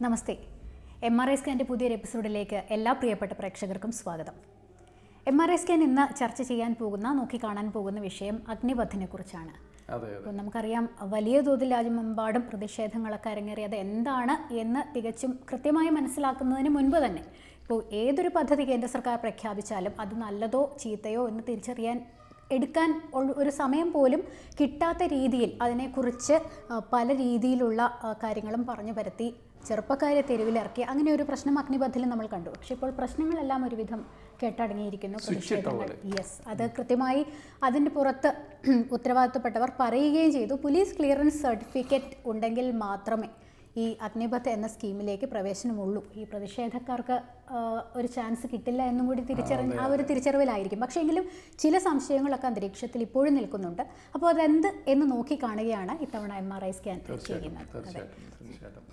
Namaste M R I സ്കാൻ്റെ പുതിയൊരു എപ്പിസോഡിലേക്ക് എല്ലാ പ്രിയപ്പെട്ട പ്രേക്ഷകർക്കും സ്വാഗതം എം ആർ ഐ സ്കാൻ ഇന്ന് ചർച്ച ചെയ്യാൻ പോകുന്ന നോക്കിക്കാണാൻ പോകുന്ന വിഷയം അഗ്നിപഥിനെ കുറിച്ചാണ് അതെ അതെ അപ്പോൾ നമുക്കറിയാം വലിയ തോതിൽ രാജ്യമെമ്പാടും പ്രതിഷേധങ്ങളൊക്കെ അരങ്ങേറിയത് എന്താണ് എന്ന് തികച്ചും കൃത്യമായി മനസ്സിലാക്കുന്നതിന് മുൻപ് തന്നെ ഇപ്പോൾ ഏതൊരു പദ്ധതി കേന്ദ്ര സർക്കാർ പ്രഖ്യാപിച്ചാലും അത് നല്ലതോ ചീത്തയോ എന്ന് തിരിച്ചറിയാൻ എടുക്കാൻ ഉള്ള- ഒരു സമയം പോലും കിട്ടാത്ത രീതിയിൽ അതിനെക്കുറിച്ച് ആ, പല രീതിയിലുള്ള ആ, കാര്യങ്ങളും പറഞ്ഞു പരത്തി ചെറുപ്പക്കാരെ തെരുവിലിറക്കി അങ്ങനെ ഒരു പ്രശ്നം അഗ്നിപഥിൽ നമ്മൾ കണ്ടു പക്ഷേ ഇപ്പോൾ പ്രശ്നങ്ങളെല്ലാം ഒരുവിധം കെട്ടടങ്ങിയിരിക്കുന്നു പ്രതിഷേധങ്ങൾ യെസ് അത് കൃത്യമായി അതിൻ്റെ പുറത്ത് ഉത്തരവാദിത്തപ്പെട്ടവർ പറയുകയും ചെയ്തു പോലീസ് ക്ലിയറൻസ് സർട്ടിഫിക്കറ്റ് ഉണ്ടെങ്കിൽ മാത്രമേ ഈ അഗ്നിപഥ് എന്ന സ്കീമിലേക്ക് പ്രവേശനമുള്ളൂ ഈ പ്രതിഷേധക്കാർക്ക് ആ, ഒരു ചാൻസ് കിട്ടില്ല എന്നും കൂടി തിരിച്ചറിഞ്ഞ് ആ ഒരു തിരിച്ചറിവിലായിരിക്കും പക്ഷേ എങ്കിലും ചില സംശയങ്ങളൊക്കെ അന്തരീക്ഷത്തിൽ ഇപ്പോഴും നിൽക്കുന്നുണ്ട് അപ്പോൾ അതെന്ത് എന്ന് നോക്കി കാണുകയാണ് ഇത്തവണ എം ആർ ഐ സ്കാൻ ചെയ്യുന്നത് തീർച്ചയായിട്ടും തീർച്ചയായിട്ടും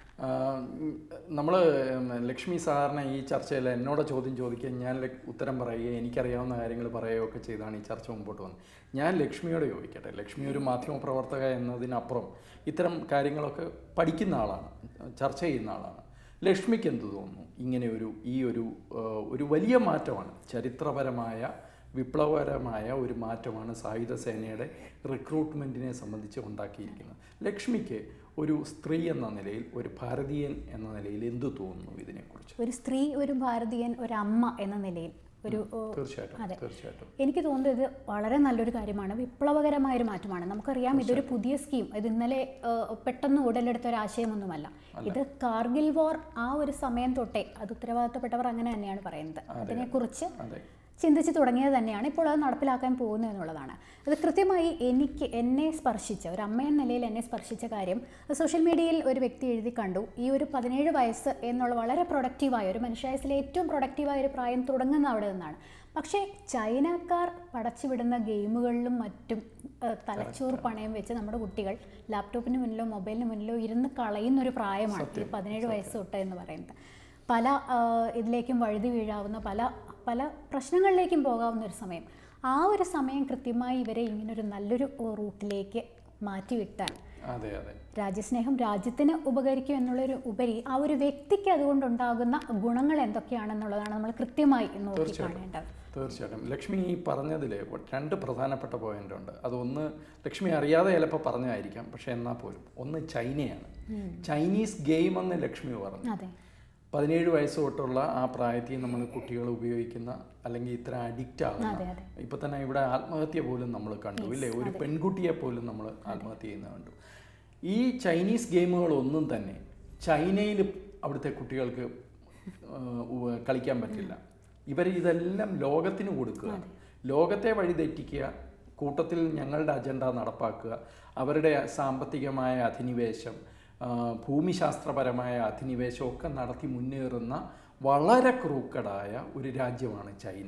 നമ്മൾ ലക്ഷ്മി സാറിന് ഈ ചർച്ചയിൽ എന്നോട് ചോദ്യം ചോദിക്കുക ഞാൻ ല- ഉത്തരം പറയുകയും എനിക്കറിയാവുന്ന കാര്യങ്ങൾ പറയുകയൊക്കെ ചെയ്താണ് ഈ ചർച്ച മുമ്പോട്ട് വന്നത് ഞാൻ ലക്ഷ്മിയോട് ചോദിക്കട്ടെ ലക്ഷ്മി ഒരു മാധ്യമപ്രവർത്തക എന്നതിനപ്പുറം ഇത്തരം കാര്യങ്ങളൊക്കെ പഠിക്കുന്ന ആളാണ് ചർച്ച ചെയ്യുന്ന ആളാണ് ലക്ഷ്മിക്ക് എന്ത് തോന്നുന്നു ഇങ്ങനെ ഒരു ഈ ഒരു ആ, ഒരു വലിയ മാറ്റമാണ് ചരിത്രപരമായ വിപ്ലവകരമായ ഒരു മാറ്റമാണ് സായുധ സേനയുടെ റിക്രൂട്ട്മെൻറ്റിനെ സംബന്ധിച്ച് ഉണ്ടാക്കിയിരിക്കുന്നത് ലക്ഷ്മിക്ക് ഒരു സ്ത്രീ എന്ന നിലയിൽ ഒരു ഭാരതീയൻ എന്ന നിലയിൽ എന്തു തോന്നുന്നു ഇതിനെക്കുറിച്ച് ഒരു സ്ത്രീ ഒരു ഭാരതീയൻ ഒരു അമ്മ എന്ന നിലയിൽ ഒരു ഓ, തീർച്ചയായിട്ടും അതെ. തീർച്ചയായിട്ടും എനിക്ക് തോന്നുന്നത് ഇത് വളരെ നല്ലൊരു കാര്യമാണ് വിപ്ലവകരമായ ഒരു മാറ്റമാണ് നമുക്കറിയാം ഇതൊരു പുതിയ സ്കീം ഇത് ഇന്നലെ ഏഹ്, പെട്ടെന്ന് ഉടലെടുത്ത ഒരു ആശയമൊന്നുമല്ല ഇത് കാർഗിൽ വാർ ആ ഒരു സമയം തൊട്ടേ അത് ഉത്തരവാദിത്തപ്പെട്ടവർ അങ്ങനെ തന്നെയാണ് പറയുന്നത് അതിനെക്കുറിച്ച് അതെ ചിന്തിച്ച് തുടങ്ങിയത് തന്നെയാണ് ഇപ്പോൾ അത് നടപ്പിലാക്കാൻ പോകുന്നു എന്നുള്ളതാണ് അത് കൃത്യമായി എനിക്ക് എന്നെ സ്പർശിച്ച ഒരു അമ്മ എന്ന നിലയിൽ എന്നെ സ്പർശിച്ച കാര്യം സോഷ്യൽ മീഡിയയിൽ ഒരു വ്യക്തി എഴുതി കണ്ടു ഈ ഒരു പതിനേഴ് വയസ്സ് എന്നുള്ള വളരെ പ്രൊഡക്റ്റീവായ ഒരു മനുഷ്യായുസിലെ ഏറ്റവും പ്രൊഡക്റ്റീവായ ഒരു പ്രായം തുടങ്ങുന്ന അവിടെ നിന്നാണ് പക്ഷേ ചൈനക്കാർ പടച്ചുവിടുന്ന ഗെയിമുകളിലും മറ്റും ഏഹ്, തലച്ചോറ് പണയം വെച്ച് നമ്മുടെ കുട്ടികൾ ലാപ്ടോപ്പിന് മുന്നിലോ മൊബൈലിന് മുന്നിലോ ഇരുന്ന് കളയുന്ന ഒരു പ്രായമാണ് ഈ പതിനേഴ് വയസ്സ് തൊട്ട് എന്ന് പറയുന്നത് പല ആ, ഇതിലേക്കും വഴുതി വീഴാവുന്ന പല പല പ്രശ്നങ്ങളിലേക്കും പോകാവുന്ന ഒരു സമയം ആ ഒരു സമയം കൃത്യമായി ഇവരെ ഇങ്ങനൊരു നല്ലൊരു റൂട്ടിലേക്ക് മാറ്റിവിട്ടാൽ അതെ അതെ രാജ്യസ്നേഹം രാജ്യത്തിന് ഉപകരിക്കും എന്നുള്ളൊരു ഉപരി ആ ഒരു വ്യക്തിക്ക് അതുകൊണ്ടുണ്ടാകുന്ന ഗുണങ്ങൾ എന്തൊക്കെയാണെന്നുള്ളതാണ് നമ്മൾ കൃത്യമായി നോക്കി കാണേണ്ടത് തീർച്ചയായിട്ടും ലക്ഷ്മി ഈ പറഞ്ഞതിൽ രണ്ട് പ്രധാനപ്പെട്ട പോയിന്റ് ഉണ്ട് അതൊന്ന് ലക്ഷ്മി അറിയാതെ ചിലപ്പോൾ പറഞ്ഞതായിരിക്കാം പക്ഷെ എന്നാൽ പോലും ഒന്ന് ചൈനയാണ് ചൈനീസ് ഗെയിം എന്ന് ലക്ഷ്മി പറഞ്ഞു അതെ പതിനേഴ് വയസ്സ് തൊട്ടുള്ള ആ പ്രായത്തിൽ നമ്മൾ കുട്ടികൾ ഉപയോഗിക്കുന്ന അല്ലെങ്കിൽ ഇത്ര അഡിക്റ്റ് ആകുന്ന അതെ അതെ ഇപ്പൊ തന്നെ ഇവിടെ ആത്മഹത്യ പോലും നമ്മൾ കണ്ടു ഇല്ലേ ഒരു പെൺകുട്ടിയെ പോലും നമ്മൾ ആത്മഹത്യ ചെയ്യുന്നത് കണ്ടു ഈ ചൈനീസ് ഗെയിമുകളൊന്നും തന്നെ ചൈനയിൽ അവിടുത്തെ കുട്ടികൾക്ക് ആ, ഉവ്വ് കളിക്കാൻ പറ്റില്ല ഇവർ ഇതെല്ലാം ലോകത്തിന് കൊടുക്കുകയാണ് ലോകത്തെ വഴിതെറ്റിക്കുക കൂട്ടത്തിൽ ഞങ്ങളുടെ അജണ്ട നടപ്പാക്കുക അവരുടെ സാമ്പത്തികമായ അധിനിവേശം ആ, ഭൂമിശാസ്ത്രപരമായ അധിനിവേശമൊക്കെ നടത്തി മുന്നേറുന്ന വളരെ ക്രൂക്കഡായ ഒരു രാജ്യമാണ് ചൈന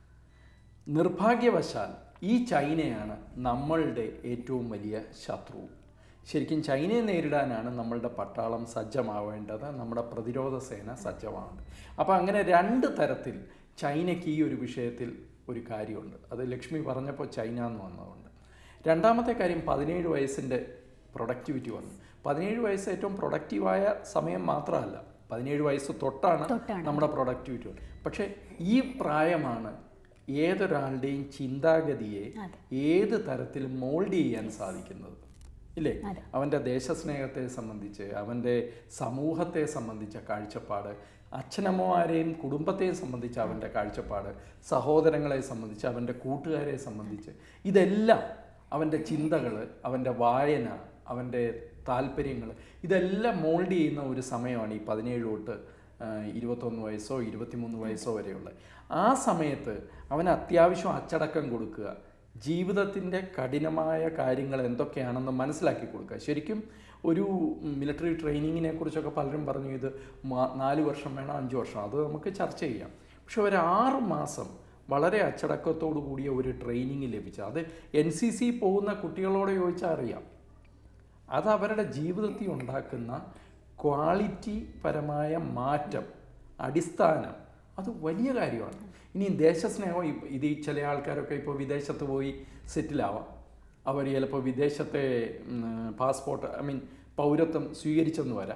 നിർഭാഗ്യവശാൽ ഈ ചൈനയാണ് നമ്മളുടെ ഏറ്റവും വലിയ ശത്രു ശരിക്കും ചൈനയെ നേരിടാനാണ് നമ്മളുടെ പട്ടാളം സജ്ജമാവേണ്ടത് നമ്മുടെ പ്രതിരോധ സേന സജ്ജമാവേണ്ടത് അപ്പോൾ അങ്ങനെ രണ്ട് തരത്തിൽ ചൈനയ്ക്ക് ഈ ഒരു വിഷയത്തിൽ ഒരു കാര്യമുണ്ട് അത് ലക്ഷ്മി പറഞ്ഞപ്പോൾ ചൈന എന്ന് വന്നതുകൊണ്ട് രണ്ടാമത്തെ കാര്യം പതിനേഴ് വയസ്സിൻ്റെ പ്രൊഡക്ടിവിറ്റി വന്നു പതിനേഴ് വയസ്സ് ഏറ്റവും പ്രൊഡക്റ്റീവായ സമയം മാത്രമല്ല പതിനേഴ് വയസ്സ് തൊട്ടാണ് തൊട്ടാണ്. നമ്മുടെ പ്രൊഡക്ടിവിറ്റി വന്നത് പക്ഷേ ഈ പ്രായമാണ് ഏതൊരാളുടെയും ചിന്താഗതിയെ അതെ. ഏത് തരത്തിൽ മോൾഡ് ചെയ്യാൻ സാധിക്കുന്നത് ഇല്ലേ അതെ. അവൻ്റെ ദേശസ്നേഹത്തെ സംബന്ധിച്ച് അവൻ്റെ സമൂഹത്തെ സംബന്ധിച്ച കാഴ്ചപ്പാട് അച്ഛനമ്മമാരെയും കുടുംബത്തെയും സംബന്ധിച്ച് അവൻ്റെ കാഴ്ചപ്പാട് സഹോദരങ്ങളെ സംബന്ധിച്ച് അവൻ്റെ കൂട്ടുകാരെ സംബന്ധിച്ച് ഇതെല്ലാം അവൻ്റെ ചിന്തകൾ അവൻ്റെ വായന അവൻ്റെ താല്പര്യങ്ങൾ ഇതെല്ലാം മോൾഡ് ചെയ്യുന്ന ഒരു സമയമാണ് ഈ പതിനേഴ് തൊട്ട് ആ, ഇരുപത്തൊന്ന് വയസ്സോ ഇരുപത്തിമൂന്ന് വയസ്സോ വരെയുള്ള ആ സമയത്ത് അവന് അത്യാവശ്യം അച്ചടക്കം കൊടുക്കുക ജീവിതത്തിൻ്റെ കഠിനമായ കാര്യങ്ങൾ എന്തൊക്കെയാണെന്ന് മനസ്സിലാക്കി കൊടുക്കുക ശരിക്കും ഒരു മിലിറ്ററി ട്രെയിനിങ്ങിനെ കുറിച്ചൊക്കെ പലരും പറഞ്ഞു ഇത് മാ- നാല് വർഷം വേണം അഞ്ച് വർഷം അത് നമുക്ക് ചർച്ച ചെയ്യാം പക്ഷെ ഒരു ആറ് മാസം വളരെ അച്ചടക്കത്തോടു കൂടിയ ഒരു ട്രെയിനിങ് ലഭിച്ച അത് എൻ സി സി പോകുന്ന കുട്ടികളോട് ചോദിച്ചാൽ അറിയാം അത് അവരുടെ ജീവിതത്തിൽ ഉണ്ടാക്കുന്ന ക്വാളിറ്റി പരമായ മാറ്റം അടിസ്ഥാനം അത് വലിയ കാര്യമാണ് ഇനി ദേശസ്നേഹം ഇപ്പ- ഇത് ഈ ചില ആൾക്കാരൊക്കെ ഇപ്പോൾ വിദേശത്ത് പോയി സെറ്റിലാവാം അവർ ചിലപ്പോൾ വിദേശത്തെ പാസ്പോർട്ട് ഐ മീൻ പൗരത്വം സ്വീകരിച്ചെന്ന് വരാം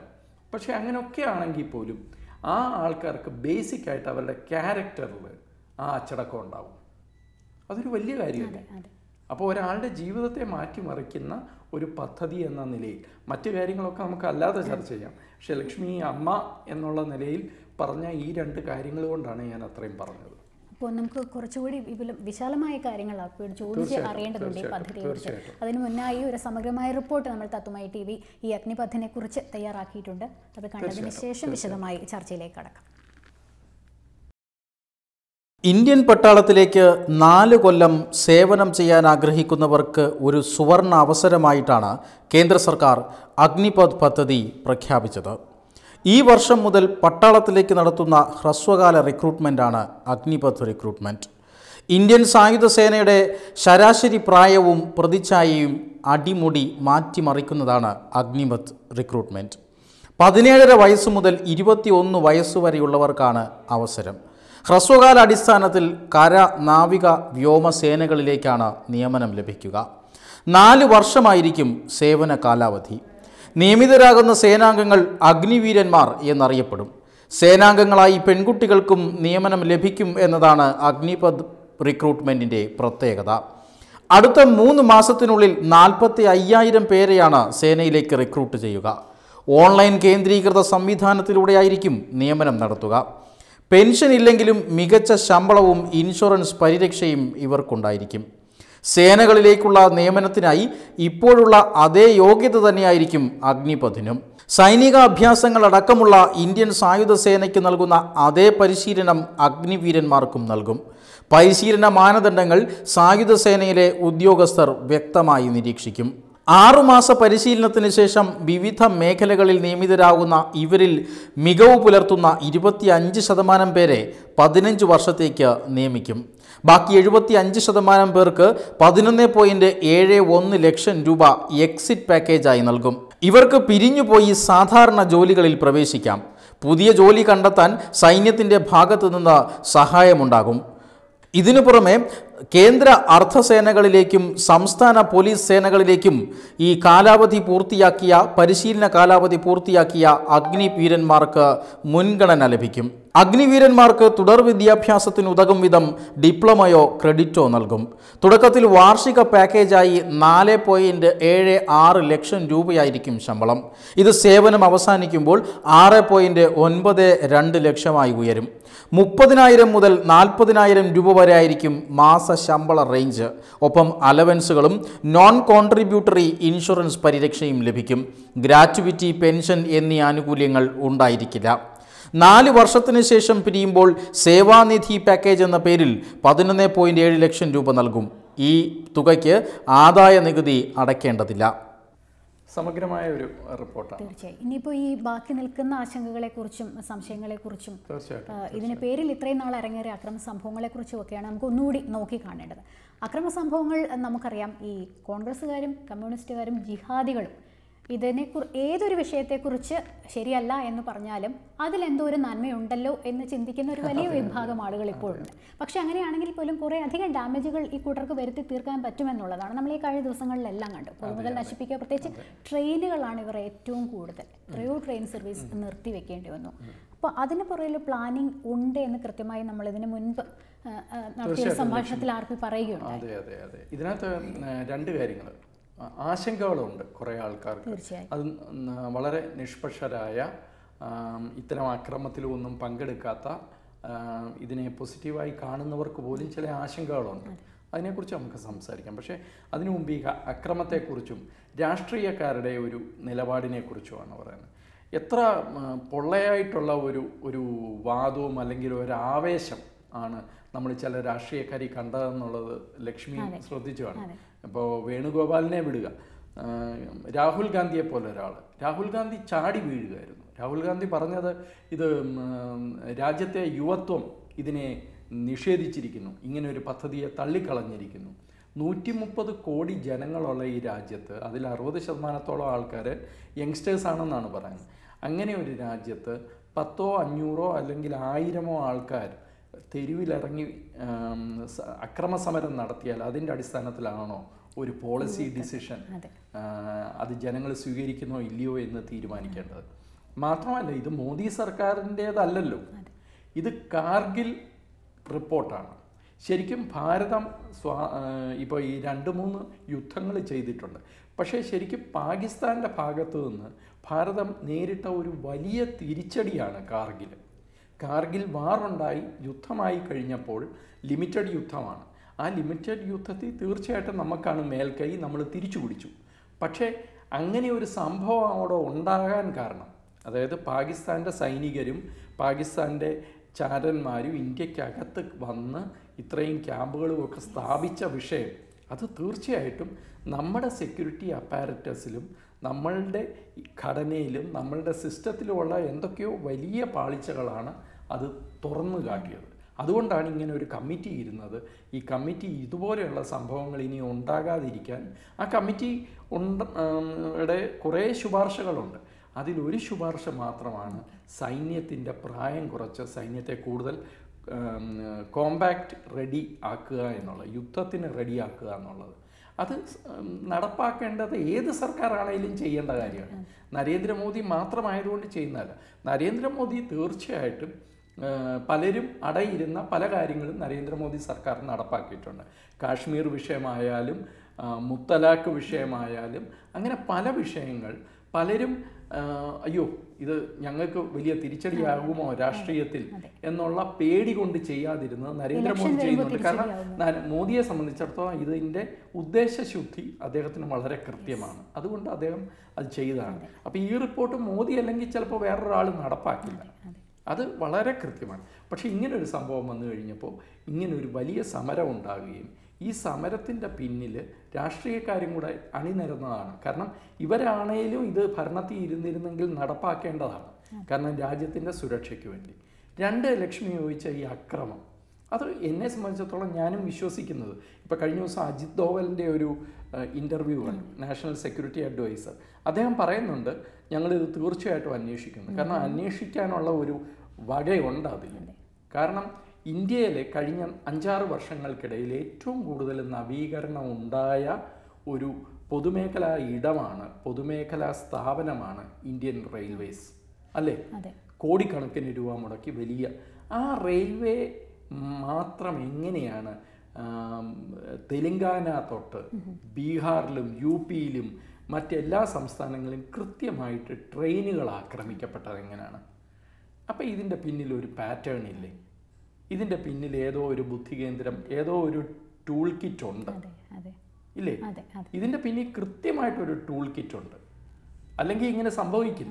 പക്ഷേ അങ്ങനെയൊക്കെ ആണെങ്കിൽ പോലും ആ ആൾക്കാർക്ക് ബേസിക് ആയിട്ട് അവരുടെ ക്യാരക്ടറിൽ ആ അച്ചടക്കം ഉണ്ടാവും അതൊരു വലിയ കാര്യമല്ലേ അതെ അപ്പോൾ ഒരാളുടെ ജീവിതത്തെ മാറ്റിമറിക്കുന്ന ഒരു പദ്ധതി എന്ന നിലയിൽ മറ്റു കാര്യങ്ങളൊക്കെ നമുക്ക് അല്ലാതെ ചർച്ച ചെയ്യാം പക്ഷെ ലക്ഷ്മി അമ്മ എന്നുള്ള നിലയിൽ പറഞ്ഞ ഈ രണ്ട് കാര്യങ്ങൾ കൊണ്ടാണ് ഞാൻ അത്രയും പറഞ്ഞത് അപ്പോൾ നമുക്ക് കുറച്ചുകൂടി വിപുലം വിശാലമായ കാര്യങ്ങൾ അപ്പോൾ ചോദിച്ച് തീർച്ചയായിട്ടും, അറിയേണ്ടതുണ്ട് ഈ തീർച്ചയായിട്ടും, പദ്ധതിയെക്കുറിച്ച് തീർച്ചയായിട്ടും. അതിന് മുന്നായി ഒരു സമഗ്രമായ റിപ്പോർട്ട് നമ്മൾ തത്വമായി ടി വി ഈ അഗ്നിപഥനെ കുറിച്ച് തയ്യാറാക്കിയിട്ടുണ്ട് അത് കണ്ടതിന് തീർച്ചയായിട്ടും, ശേഷം വിശദമായി ചർച്ചയിലേക്ക് കടക്കാം ഇന്ത്യൻ പട്ടാളത്തിലേക്ക് നാല് കൊല്ലം സേവനം ചെയ്യാൻ ആഗ്രഹിക്കുന്നവർക്ക് ഒരു സുവർണ അവസരമായിട്ടാണ് കേന്ദ്ര സർക്കാർ അഗ്നിപഥ് പദ്ധതി പ്രഖ്യാപിച്ചത് ഈ വർഷം മുതൽ പട്ടാളത്തിലേക്ക് നടത്തുന്ന ഹ്രസ്വകാല റിക്രൂട്ട്മെൻറ്റാണ് അഗ്നിപഥ് റിക്രൂട്ട്മെൻറ്റ് ഇന്ത്യൻ സായുധ സേനയുടെ ശരാശരി പ്രായവും പ്രതിച്ഛായയും അടിമുടി മാറ്റിമറിക്കുന്നതാണ് അഗ്നിപഥ് റിക്രൂട്ട്മെൻറ്റ് പതിനേഴര വയസ്സ് മുതൽ ഇരുപത്തിയൊന്ന് വയസ്സുവരെയുള്ളവർക്കാണ് അവസരം ഹ്രസ്വകാല അടിസ്ഥാനത്തിൽ കര നാവിക വ്യോമസേനകളിലേക്കാണ് നിയമനം ലഭിക്കുക നാല് വർഷമായിരിക്കും സേവന കാലാവധി നിയമിതരാകുന്ന സേനാംഗങ്ങൾ അഗ്നിവീരന്മാർ എന്നറിയപ്പെടും സേനാംഗങ്ങളായി പെൺകുട്ടികൾക്കും നിയമനം ലഭിക്കും എന്നതാണ് അഗ്നിപഥ് റിക്രൂട്ട്മെൻറ്റിൻ്റെ പ്രത്യേകത അടുത്ത മൂന്ന് മാസത്തിനുള്ളിൽ നാൽപ്പത്തി അയ്യായിരം പേരെയാണ് സേനയിലേക്ക് റിക്രൂട്ട് ചെയ്യുക ഓൺലൈൻ കേന്ദ്രീകൃത സംവിധാനത്തിലൂടെയായിരിക്കും നിയമനം നടത്തുക പെൻഷൻ ഇല്ലെങ്കിലും മികച്ച ശമ്പളവും ഇൻഷുറൻസ് പരിരക്ഷയും ഇവർക്കുണ്ടായിരിക്കും സേനകളിലേക്കുള്ള നിയമനത്തിനായി ഇപ്പോഴുള്ള അതേ യോഗ്യത തന്നെയായിരിക്കും അഗ്നിപഥിനും സൈനിക അഭ്യാസങ്ങളടക്കമുള്ള ഇന്ത്യൻ സായുധ സേനയ്ക്ക് നൽകുന്ന അതേ പരിശീലനം അഗ്നിവീരന്മാർക്കും നൽകും പരിശീലന മാനദണ്ഡങ്ങൾ സായുധ സേനയിലെ ഉദ്യോഗസ്ഥർ വ്യക്തമായി നിരീക്ഷിക്കും ആറുമാസ പരിശീലനത്തിന് ശേഷം വിവിധ മേഖലകളിൽ നിയമിതരാകുന്ന ഇവരിൽ മികവ് പുലർത്തുന്ന ഇരുപത്തിയഞ്ച് ശതമാനം പേരെ പതിനഞ്ച് വർഷത്തേക്ക് നിയമിക്കും ബാക്കി എഴുപത്തി അഞ്ച് ശതമാനം പേർക്ക് പതിനൊന്ന് പോയിന്റ് ഏഴ് ഒന്ന് ലക്ഷം രൂപ എക്സിറ്റ് പാക്കേജായി നൽകും ഇവർക്ക് പിരിഞ്ഞുപോയി സാധാരണ ജോലികളിൽ പ്രവേശിക്കാം പുതിയ ജോലി കണ്ടെത്താൻ സൈന്യത്തിൻ്റെ ഭാഗത്തു നിന്ന് സഹായമുണ്ടാകും ഇതിനു പുറമെ കേന്ദ്ര അർദ്ധസേനകളിലേക്കും സംസ്ഥാന പോലീസ് സേനകളിലേക്കും ഈ കാലാവധി പൂർത്തിയാക്കിയ പരിശീലന കാലാവധി പൂർത്തിയാക്കിയ അഗ്നിവീരന്മാർക്ക് മുൻഗണന ലഭിക്കും അഗ്നിവീരന്മാർക്ക് തുടർ വിദ്യാഭ്യാസത്തിന് ഉതകും വിധം ഡിപ്ലോമയോ ക്രെഡിറ്റോ നൽകും തുടക്കത്തിൽ വാർഷിക പാക്കേജായി നാല് പോയിൻറ്റ് ഏഴ് ആറ് ലക്ഷം രൂപയായിരിക്കും ശമ്പളം ഇത് സേവനം അവസാനിക്കുമ്പോൾ ആറ് പോയിൻറ്റ് ഒൻപത് രണ്ട് ലക്ഷമായി ഉയരും മുപ്പതിനായിരം മുതൽ നാൽപ്പതിനായിരം രൂപ വരെ ആയിരിക്കും മാസ ശമ്പള റേഞ്ച് ഒപ്പം അലവൻസുകളും നോൺ കോൺട്രിബ്യൂട്ടറി ഇൻഷുറൻസ് പരിരക്ഷയും ലഭിക്കും ഗ്രാറ്റുവിറ്റി പെൻഷൻ എന്നീ ആനുകൂല്യങ്ങൾ ഉണ്ടായിരിക്കില്ല നാല് വർഷത്തിന് ശേഷം പിരിയുമ്പോൾ സേവാനിധി പാക്കേജ് എന്ന പേരിൽ പതിനൊന്ന് പോയിൻറ്റ് ഏഴ് ലക്ഷം രൂപ നൽകും ഈ തുകയ്ക്ക് ആദായ നികുതി അടയ്ക്കേണ്ടതില്ല സമഗ്രമായ ഒരു റിപ്പോർട്ടാണ് തീർച്ചയായും ഇനിയിപ്പോൾ ഈ ബാക്കി നിൽക്കുന്ന ആശങ്കകളെക്കുറിച്ചും സംശയങ്ങളെക്കുറിച്ചും തീർച്ചയായിട്ടും ആ, ഇതിന് പേരിൽ ഇത്രയും നാൾ ഇറങ്ങേറിയ അക്രമ സംഭവങ്ങളെക്കുറിച്ചും ഒക്കെയാണ് നമുക്ക് ഒന്നുകൂടി നോക്കി കാണേണ്ടത് അക്രമ സംഭവങ്ങൾ എന്ന് നമുക്കറിയാം ഈ കോൺഗ്രസ്സുകാരും കമ്മ്യൂണിസ്റ്റുകാരും ജിഹാദികളും ഇതിനെ ഏതൊരു വിഷയത്തെക്കുറിച്ച് ശരിയല്ല എന്ന് പറഞ്ഞാലും അതിലെന്തോ ഒരു നന്മയുണ്ടല്ലോ എന്ന് ചിന്തിക്കുന്ന ഒരു വലിയ വിഭാഗം ആളുകൾ ഇപ്പോഴുണ്ട് പക്ഷേ അങ്ങനെയാണെങ്കിൽ പോലും കുറേ അധികം ഡാമേജുകൾ ഈ കൂട്ടർക്ക് വരുത്തി തീർക്കാൻ പറ്റുമെന്നുള്ളതാണ് നമ്മൾ ഈ കഴിഞ്ഞ ദിവസങ്ങളിലെല്ലാം കണ്ടു പൊതുമുതൽ നശിപ്പിക്കുക പ്രത്യേകിച്ച് ട്രെയിനുകളാണ് ഇവർ ഏറ്റവും കൂടുതൽ എത്രയോ ട്രെയിൻ സർവീസ് നിർത്തി വെക്കേണ്ടി വന്നു അപ്പോൾ അതിന് പുറകിൽ പ്ലാനിങ് ഉണ്ട് എന്ന് കൃത്യമായി നമ്മൾ ഇതിന് മുൻപ് ആ, ആ, നടത്തിയ ഒരു സംഭാഷണത്തിൽ ആർ പി പറയുകയുണ്ടായി അതെ അതെ അതെ ഇതിനകത്ത് ഏർ, രണ്ട് കാര്യങ്ങൾ ആശങ്കകളുണ്ട് കുറേ ആൾക്കാർക്ക് തീർച്ചയായും അത് ന- വളരെ നിഷ്പക്ഷരായ ആം, ഇത്തരം അക്രമത്തിലൊന്നും പങ്കെടുക്കാത്ത ആം, ഇതിനെ പോസിറ്റീവായി കാണുന്നവർക്ക് പോലും ചില ആശങ്കകളുണ്ട് അതിനെക്കുറിച്ച് നമുക്ക് സംസാരിക്കാം പക്ഷേ അതിനു മുമ്പ് ഈ അ- അക്രമത്തെക്കുറിച്ചും രാഷ്ട്രീയക്കാരുടെ ഒരു നിലപാടിനെക്കുറിച്ചുമാണ് പറയുന്നത് എത്ര ആ, പൊള്ളയായിട്ടുള്ള ഒരു ഒരു വാദവും അല്ലെങ്കിൽ ഒരു ആവേശം ആണ് നമ്മൾ ചില രാഷ്ട്രീയക്കാരി കണ്ടതെന്നുള്ളത് ലക്ഷ്മി ശ്രദ്ധിച്ചു കാണും ഇപ്പോൾ വേണുഗോപാലിനെ വിടുക ആ, രാഹുൽ ഗാന്ധിയെ പോലെ ഒരാൾ രാഹുൽ ഗാന്ധി ചാടി വീഴുകയായിരുന്നു രാഹുൽ ഗാന്ധി പറഞ്ഞത് ഇത് ഉം, രാജ്യത്തെ യുവത്വം ഇതിനെ നിഷേധിച്ചിരിക്കുന്നു ഇങ്ങനെ ഒരു പദ്ധതിയെ തള്ളിക്കളഞ്ഞിരിക്കുന്നു നൂറ്റി മുപ്പത് കോടി ജനങ്ങളുള്ള ഈ രാജ്യത്ത് അതിൽ അറുപത് ശതമാനത്തോളം ആൾക്കാർ യങ്സ്റ്റേഴ്സ് ആണെന്നാണ് പറയുന്നത് അങ്ങനെ ഒരു രാജ്യത്ത് പത്തോ അഞ്ഞൂറോ അല്ലെങ്കിൽ ആയിരമോ ആൾക്കാർ തെരുവിലിറങ്ങി ആം, സ- അക്രമസമരം നടത്തിയാൽ അതിൻ്റെ അടിസ്ഥാനത്തിലാണോ ഒരു പോളിസി ഡിസിഷൻ അതെ അത് ജനങ്ങൾ സ്വീകരിക്കുന്നോ ഇല്ലയോ എന്ന് തീരുമാനിക്കേണ്ടത് മാത്രമല്ല ഇത് മോദി സർക്കാരിൻ്റേതല്ലല്ലോ ഇത് കാർഗിൽ റിപ്പോർട്ടാണ് ശരിക്കും ഭാരതം സ്വാ ഇപ്പോൾ ഈ രണ്ട് മൂന്ന് യുദ്ധങ്ങൾ ചെയ്തിട്ടുണ്ട് പക്ഷേ ശരിക്കും പാകിസ്ഥാൻ്റെ ഭാഗത്തു നിന്ന് ഭാരതം നേരിട്ട ഒരു വലിയ തിരിച്ചടിയാണ് കാർഗിൽ കാർഗിൽ വാറുണ്ടായി യുദ്ധമായി കഴിഞ്ഞപ്പോൾ ലിമിറ്റഡ് യുദ്ധമാണ് ആ ലിമിറ്റഡ് യുദ്ധത്തിൽ തീർച്ചയായിട്ടും നമുക്കാണ് മേൽക്കൈ നമ്മൾ തിരിച്ചു പിടിച്ചു പക്ഷേ അങ്ങനെ ഒരു സംഭവം അവിടെ ഉണ്ടാകാൻ കാരണം അതായത് പാകിസ്ഥാൻ്റെ സൈനികരും പാകിസ്ഥാൻ്റെ ചാരന്മാരും ഇന്ത്യക്കകത്ത് വന്ന് ഇത്രയും ക്യാമ്പുകളും ഒക്കെ സ്ഥാപിച്ച വിഷയം അത് തീർച്ചയായിട്ടും നമ്മുടെ സെക്യൂരിറ്റി അപ്പാരറ്റസിലും നമ്മളുടെ ഘടനയിലും നമ്മളുടെ സിസ്റ്റത്തിലുമുള്ള എന്തൊക്കെയോ വലിയ പാളിച്ചകളാണ് അത് തുറന്നു കാട്ടിയത് അതുകൊണ്ടാണ് ഇങ്ങനെ ഒരു കമ്മിറ്റി ഇരുന്നത് ഈ കമ്മിറ്റി ഇതുപോലെയുള്ള സംഭവങ്ങൾ ഇനി ഉണ്ടാകാതിരിക്കാൻ ആ കമ്മിറ്റി ഉണ്ട് യുടെ കുറേ ശുപാർശകളുണ്ട് അതിലൊരു ശുപാർശ മാത്രമാണ് സൈന്യത്തിൻ്റെ പ്രായം കുറച്ച് സൈന്യത്തെ കൂടുതൽ കോമ്പാക്റ്റ് റെഡി ആക്കുക എന്നുള്ളത് യുദ്ധത്തിന് റെഡി ആക്കുക എന്നുള്ളത് അത് സ്- ഉം, നടപ്പാക്കേണ്ടത് ഏത് സർക്കാരാണെങ്കിലും ചെയ്യേണ്ട കാര്യമാണ് നരേന്ദ്രമോദി മാത്രമായതുകൊണ്ട് ചെയ്യുന്നതല്ല നരേന്ദ്രമോദി തീർച്ചയായിട്ടും ആ, പലരും അടയിരുന്ന പല കാര്യങ്ങളും നരേന്ദ്രമോദി സർക്കാർ നടപ്പാക്കിയിട്ടുണ്ട് കാശ്മീർ വിഷയമായാലും ആ, മുത്തലാഖ് വിഷയമായാലും അങ്ങനെ പല വിഷയങ്ങൾ പലരും ആ, അയ്യോ ഇത് ഞങ്ങൾക്ക് വലിയ തിരിച്ചടിയാകുമോ രാഷ്ട്രീയത്തിൽ എന്നുള്ള പേടി കൊണ്ട് ചെയ്യാതിരുന്നത് നരേന്ദ്രമോദി ചെയ്യുന്നുണ്ട് കാരണം ന- മോദിയെ സംബന്ധിച്ചിടത്തോളം ഇതിൻ്റെ ഉദ്ദേശശുദ്ധി അദ്ദേഹത്തിന് വളരെ കൃത്യമാണ് അതുകൊണ്ട് അദ്ദേഹം അത് ചെയ്തതാണ് അപ്പോൾ ഈ റിപ്പോർട്ട് മോദി അല്ലെങ്കിൽ ചിലപ്പോൾ വേറൊരാൾ നടപ്പാക്കില്ല അത് വളരെ കൃത്യമാണ് പക്ഷേ ഇങ്ങനൊരു സംഭവം വന്നു കഴിഞ്ഞപ്പോൾ ഇങ്ങനൊരു വലിയ സമരം ഉണ്ടാകുകയും ഈ സമരത്തിൻ്റെ പിന്നിൽ രാഷ്ട്രീയക്കാരും കൂടെ അണിനിരന്നതാണ് കാരണം ഇവരാണേലും ഇത് ഭരണത്തിൽ ഇരുന്നിരുന്നെങ്കിൽ നടപ്പാക്കേണ്ടതാണ് കാരണം രാജ്യത്തിൻ്റെ സുരക്ഷയ്ക്ക് വേണ്ടി രണ്ട് ലക്ഷ്മി ചോദിച്ച ഈ അക്രമം അത് എന്നെ സംബന്ധിച്ചിടത്തോളം ഞാനും വിശ്വസിക്കുന്നത് ഇപ്പോൾ കഴിഞ്ഞ ദിവസം അജിത് ദോവലിൻ്റെ ഒരു ഇൻ്റർവ്യൂ ആണ് നാഷണൽ സെക്യൂരിറ്റി അഡ്വൈസർ അദ്ദേഹം പറയുന്നുണ്ട് ഞങ്ങളിത് തീർച്ചയായിട്ടും അന്വേഷിക്കുന്നു കാരണം അന്വേഷിക്കാനുള്ള ഒരു വകയുണ്ട് അതിൽ കാരണം ഇന്ത്യയിലെ കഴിഞ്ഞ അഞ്ചാറ് വർഷങ്ങൾക്കിടയിൽ ഏറ്റവും കൂടുതൽ നവീകരണം ഉണ്ടായ ഒരു പൊതുമേഖലാ ഇടമാണ് പൊതുമേഖലാ സ്ഥാപനമാണ് ഇന്ത്യൻ റെയിൽവേസ് അല്ലേ അതെ കോടിക്കണക്കിന് രൂപ മുടക്കി വലിയ ആ റെയിൽവേ മാത്രം എങ്ങനെയാണ് ആം, തെലങ്കാന തൊട്ട് ബീഹാറിലും യു പിയിലും മറ്റെല്ലാ സംസ്ഥാനങ്ങളിലും കൃത്യമായിട്ട് ട്രെയിനുകൾ ആക്രമിക്കപ്പെട്ടത് എങ്ങനെയാണ് അപ്പം ഇതിൻ്റെ പിന്നിൽ ഒരു പാറ്റേൺ ഇല്ലേ ഇതിൻ്റെ പിന്നിൽ ഏതോ ഒരു ബുദ്ധികേന്ദ്രം ഏതോ ഒരു ടൂൾ കിറ്റ് ഉണ്ട് അതെ അതെ ഇല്ലേ അതെ അതെ ഇതിൻ്റെ പിന്നിൽ കൃത്യമായിട്ടൊരു ടൂൾ കിറ്റ് ഉണ്ട് അല്ലെങ്കിൽ ഇങ്ങനെ സംഭവിക്കില്ല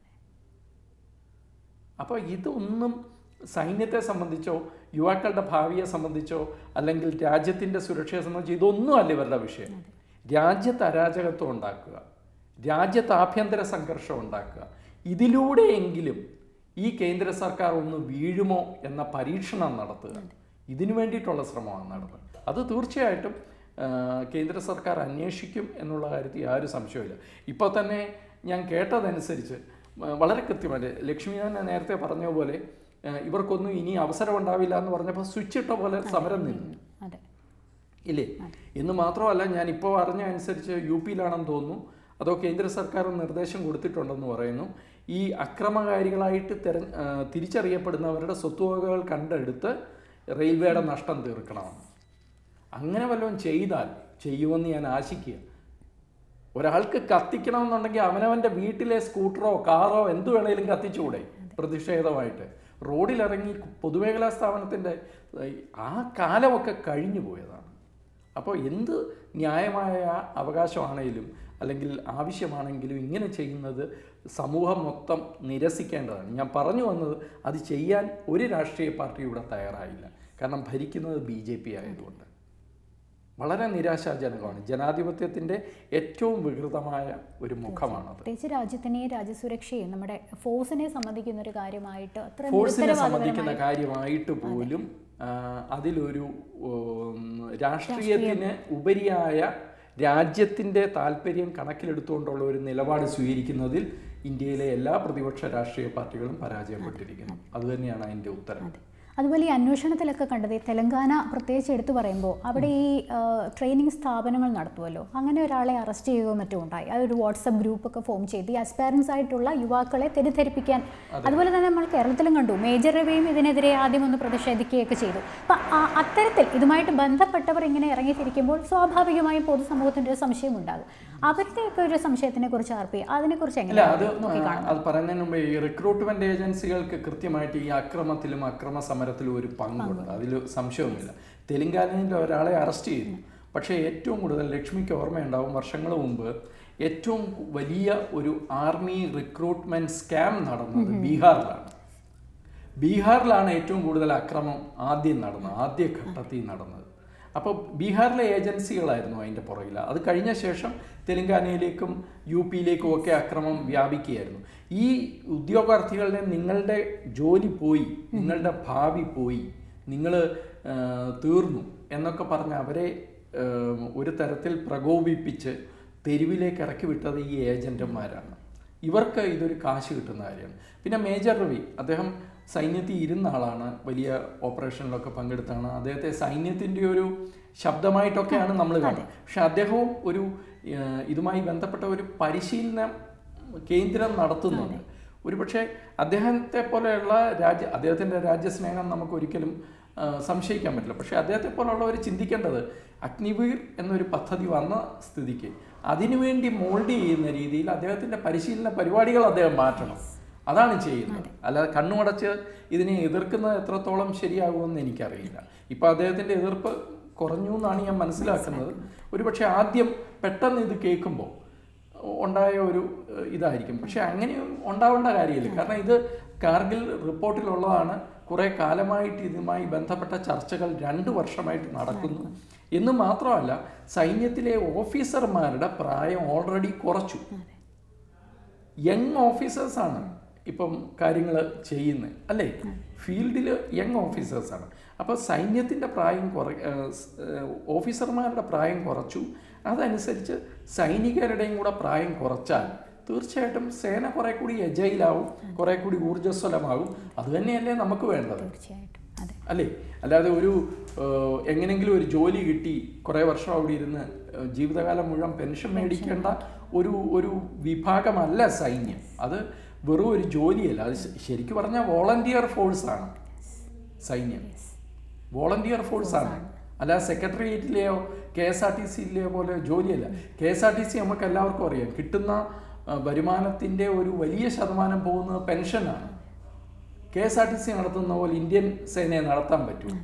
അപ്പോൾ ഇതൊന്നും സൈന്യത്തെ സംബന്ധിച്ചോ യുവാക്കളുടെ ഭാവിയെ സംബന്ധിച്ചോ അല്ലെങ്കിൽ രാജ്യത്തിൻ്റെ സുരക്ഷയെ സംബന്ധിച്ചോ ഇതൊന്നും അല്ല ഇവരുടെ വിഷയം രാജ്യത്ത് അരാജകത്വം ഉണ്ടാക്കുക രാജ്യത്ത് ആഭ്യന്തര സംഘർഷം ഉണ്ടാക്കുക ഇതിലൂടെയെങ്കിലും ഈ കേന്ദ്ര സർക്കാർ ഒന്ന് വീഴുമോ എന്ന പരീക്ഷണം നടത്തുക ഇതിനു വേണ്ടിയിട്ടുള്ള ശ്രമമാണ് നടത്തുന്നത് അത് തീർച്ചയായിട്ടും ആ, കേന്ദ്ര സർക്കാർ അന്വേഷിക്കും എന്നുള്ള കാര്യത്തിൽ യാതൊരു സംശയമില്ല ഇപ്പോൾ തന്നെ ഞാൻ കേട്ടതനുസരിച്ച് ആ, വളരെ കൃത്യമായിട്ട് ലക്ഷ്മി തന്നെ നേരത്തെ പറഞ്ഞ പോലെ ആ, ഇവർക്കൊന്നും ഇനി അവസരം ഉണ്ടാവില്ല എന്ന് പറഞ്ഞപ്പോൾ സ്വിച്ച് ഇട്ട പോലെ സമരം നിന്നു അതെ ഇല്ലേ എന്ന് മാത്രമല്ല ഞാൻ ഇപ്പോൾ അറിഞ്ഞ അനുസരിച്ച് യു പിയിലാണെന്ന് തോന്നുന്നു അതോ കേന്ദ്ര സർക്കാർ നിർദ്ദേശം കൊടുത്തിട്ടുണ്ടെന്ന് പറയുന്നു ഈ അക്രമകാരികളായിട്ട് തെര ആ, തിരിച്ചറിയപ്പെടുന്നവരുടെ സ്വത്തുവകകൾ കണ്ടെടുത്ത് റെയിൽവേയുടെ നഷ്ടം തീർക്കണമെന്ന് അങ്ങനെ വല്ലതും ചെയ്താൽ ചെയ്യുമെന്ന് ഞാൻ ആശിക്കുക ഒരാൾക്ക് കത്തിക്കണമെന്നുണ്ടെങ്കിൽ അവനവൻ്റെ വീട്ടിലെ സ്കൂട്ടറോ കാറോ എന്തു വേണേലും കത്തിച്ചുകൂടെ പ്രതിഷേധമായിട്ട് റോഡിലിറങ്ങി പൊതുമേഖലാ സ്ഥാപനത്തിൻ്റെ ആ കാലമൊക്കെ കഴിഞ്ഞു പോയതാണ് അപ്പോൾ എന്ത് ന്യായമായ അവകാശമാണെങ്കിലും അല്ലെങ്കിൽ ആവശ്യമാണെങ്കിലും ഇങ്ങനെ ചെയ്യുന്നത് സമൂഹം മൊത്തം നിരസിക്കേണ്ടതാണ് ഞാൻ പറഞ്ഞു വന്നത് അത് ചെയ്യാൻ ഒരു രാഷ്ട്രീയ പാർട്ടി ഇവിടെ തയ്യാറായില്ല കാരണം ഭരിക്കുന്നത് ബി ജെ പി ആയതുകൊണ്ട് വളരെ നിരാശാജനകമാണ് ജനാധിപത്യത്തിൻ്റെ ഏറ്റവും വികൃതമായ ഒരു മുഖമാണത് പ്രത്യേകിച്ച് രാജ്യത്തിനെയും രാജ്യസുരക്ഷയും നമ്മുടെ ഫോഴ്സിനെ സംബന്ധിക്കുന്ന ഒരു കാര്യമായിട്ട് അത്ര ഫോഴ്സിനെ സംബന്ധിക്കുന്ന നിരുത്തരവാദപരമായി കാര്യമായിട്ട് പോലും ആ, അതിലൊരു ഉം, രാഷ്ട്രീയത്തിന് ഉപരിയായ രാജ്യത്തിൻ്റെ താല്പര്യം കണക്കിലെടുത്തുകൊണ്ടുള്ള ഒരു നിലപാട് സ്വീകരിക്കുന്നതിൽ ഇന്ത്യയിലെ എല്ലാ പ്രതിപക്ഷ രാഷ്ട്രീയ പാർട്ടികളും പരാജയപ്പെട്ടിരിക്കുന്നു അതുതന്നെയാണ് അതിൻ്റെ ഉത്തരം അതെ അതുപോലെ ഈ അന്വേഷണത്തിലൊക്കെ കണ്ടത് ഈ തെലങ്കാന പ്രത്യേകിച്ച് എടുത്തു പറയുമ്പോൾ അവിടെ ഈ ട്രെയിനിങ് സ്ഥാപനങ്ങൾ നടത്തുമല്ലോ അങ്ങനെ ഒരാളെ അറസ്റ്റ് ചെയ്യുകയോ മറ്റും ഉണ്ടായി അതൊരു വാട്സപ്പ് ഗ്രൂപ്പൊക്കെ ഫോം ചെയ്ത് ഈ അസ്പാരൻസ് ആയിട്ടുള്ള യുവാക്കളെ തെറ്റിദ്ധരിപ്പിക്കാൻ അതുപോലെ തന്നെ നമ്മൾ കേരളത്തിലും കണ്ടു മേജർ രവിയും ഇതിനെതിരെ ആദ്യം ഒന്ന് പ്രതിഷേധിക്കുകയൊക്കെ ചെയ്തു അപ്പം അത്തരത്തിൽ ഇതുമായിട്ട് ബന്ധപ്പെട്ടവർ ഇങ്ങനെ ഇറങ്ങിത്തിരിക്കുമ്പോൾ സ്വാഭാവികമായും പൊതുസമൂഹത്തിൻ്റെ ഒരു സംശയം ഉണ്ടാകും അവരുടെയൊക്കെ ഒരു സംശയത്തിനെ കുറിച്ച് ആർ പി അതിനെക്കുറിച്ച് അല്ല എങ്ങനെയാണ് അത് നോക്കിക്കാണുന്നത് അത് പറയുന്നതിന് മുമ്പ് ഈ റിക്രൂട്ട്മെന്റ് ഏജൻസികൾക്ക് കൃത്യമായിട്ട് ഈ അക്രമത്തിലും അക്രമ സമരത്തിലും ഒരു പങ്കുണ്ട് അതിൽ സംശയമൊന്നുമില്ല തെലങ്കാനയിൽ ഒരാളെ അറസ്റ്റ് ചെയ്തു പക്ഷേ ഏറ്റവും കൂടുതൽ ലക്ഷ്മിക്ക് ഓർമ്മയുണ്ടാവും വർഷങ്ങൾ മുമ്പ് ഏറ്റവും വലിയ ഒരു ആർമി റിക്രൂട്ട്മെന്റ് സ്കാം നടന്നത് ബീഹാറിലാണ് ബീഹാറിലാണ് ഏറ്റവും കൂടുതൽ അക്രമം ആദ്യം നടന്നത് ആദ്യ ഘട്ടത്തിൽ നടന്നത് അപ്പോൾ ബീഹാറിലെ ഏജൻസികളായിരുന്നു അതിൻ്റെ പുറകിൽ അത് കഴിഞ്ഞ ശേഷം തെലങ്കാനയിലേക്കും യു പിയിലേക്കും ഒക്കെ അക്രമം വ്യാപിക്കുകയായിരുന്നു ഈ ഉദ്യോഗാർത്ഥികളുടെ നിങ്ങളുടെ ജോലി പോയി നിങ്ങളുടെ ഭാവി പോയി നിങ്ങൾ തീർന്നു എന്നൊക്കെ പറഞ്ഞ് അവരെ ആ, ഒരു തരത്തിൽ പ്രകോപിപ്പിച്ച് തെരുവിലേക്ക് ഇറക്കി വിട്ടത് ഈ ഏജന്റുമാരാണ് ഇവർക്ക് ഇതൊരു കാശ് കിട്ടുന്ന കാര്യമാണ് പിന്നെ മേജർ രവി അദ്ദേഹം സൈന്യത്തിൽ ഇരുന്ന ആളാണ് വലിയ ഓപ്പറേഷനിലൊക്കെ പങ്കെടുത്താണ് അദ്ദേഹത്തെ സൈന്യത്തിൻ്റെ ഒരു ശബ്ദമായിട്ടൊക്കെയാണ് നമ്മൾ കാണുന്നത് പക്ഷെ അദ്ദേഹവും ഒരു ഏഹ്, ഇതുമായി ബന്ധപ്പെട്ട ഒരു പരിശീലന കേന്ദ്രം നടത്തുന്നുണ്ട് ഒരുപക്ഷെ അദ്ദേഹത്തെ പോലെയുള്ള രാജ്യ അദ്ദേഹത്തിൻ്റെ രാജ്യസ്നേഹം നമുക്ക് ഒരിക്കലും ആ, സംശയിക്കാൻ പറ്റില്ല പക്ഷേ അദ്ദേഹത്തെ പോലുള്ളവർ ചിന്തിക്കേണ്ടത് അഗ്നിവീർ എന്നൊരു പദ്ധതി വന്ന സ്ഥിതിക്ക് അതിനുവേണ്ടി മോൾഡ് ചെയ്യുന്ന രീതിയിൽ അദ്ദേഹത്തിൻ്റെ പരിശീലന പരിപാടികൾ അദ്ദേഹം മാറ്റണം അതാണ് ചെയ്യുന്നത് അല്ലാതെ കണ്ണുമടച്ച് ഇതിനെ എതിർക്കുന്നത് എത്രത്തോളം ശരിയാകുമെന്ന് എനിക്കറിയില്ല ഇപ്പോൾ അദ്ദേഹത്തിൻ്റെ എതിർപ്പ് കുറഞ്ഞു എന്നാണ് ഞാൻ മനസ്സിലാക്കുന്നത് ഒരുപക്ഷെ ആദ്യം പെട്ടെന്ന് ഇത് കേൾക്കുമ്പോൾ ഉണ്ടായ ഒരു ഏഹ്, ഇതായിരിക്കും പക്ഷെ അങ്ങനെയും ഉണ്ടാവേണ്ട കാര്യമില്ല കാരണം ഇത് കാർഗിൽ റിപ്പോർട്ടിലുള്ളതാണ് കുറേ കാലമായിട്ട് ഇതുമായി ബന്ധപ്പെട്ട ചർച്ചകൾ രണ്ട് വർഷമായിട്ട് നടക്കുന്നു എന്ന് മാത്രമല്ല സൈന്യത്തിലെ ഓഫീസർമാരുടെ പ്രായം ഓൾറെഡി കുറച്ചു യങ് ഓഫീസേഴ്സാണ് ഇപ്പം കാര്യങ്ങൾ ചെയ്യുന്നത് അല്ലേ ഫീൽഡിൽ യങ് ഓഫീസേഴ്സാണ് അപ്പോൾ സൈന്യത്തിൻ്റെ പ്രായം കുറ ഏഹ് സ് ഏഹ് ഓഫീസർമാരുടെ പ്രായം കുറച്ചു അതനുസരിച്ച് സൈനികരുടെയും കൂടെ പ്രായം കുറച്ചാൽ തീർച്ചയായിട്ടും സേന കുറെ കൂടി എജയിലാവും കുറെ കൂടി ഊർജ്ജസ്വലമാകും അതുതന്നെയല്ലേ നമുക്ക് വേണ്ടത് തീർച്ചയായിട്ടും അതെ അല്ലേ അല്ലാതെ ഒരു ഏഹ്, എങ്ങനെങ്കിലും ഒരു ജോലി കിട്ടി കുറേ വർഷം അവിടെ ഇരുന്ന് ഏഹ്, ജീവിതകാലം മുഴുവൻ പെൻഷൻ മേടിക്കേണ്ട ഒരു ഒരു വിഭാഗമല്ല സൈന്യം അത് വെറും ഒരു ജോലിയല്ല അത് ശ- ശരിക്കും പറഞ്ഞാൽ വോളണ്ടിയർ ഫോഴ്സാണ് സൈന്യം വോളണ്ടിയർ ഫോഴ്സാണ് അല്ല സെക്രട്ടേറിയറ്റിലെയോ കെ എസ് ആർ ടി സിയിലെയോ പോലെ ജോലിയല്ല K S R T C നമുക്ക് എല്ലാവർക്കും അറിയാം കിട്ടുന്ന ആ, വരുമാനത്തിൻ്റെ ഒരു വലിയ ശതമാനം പോകുന്നത് പെൻഷനാണ് K S R T C നടത്തുന്ന പോലെ ഇന്ത്യൻ സേനയെ നടത്താൻ പറ്റും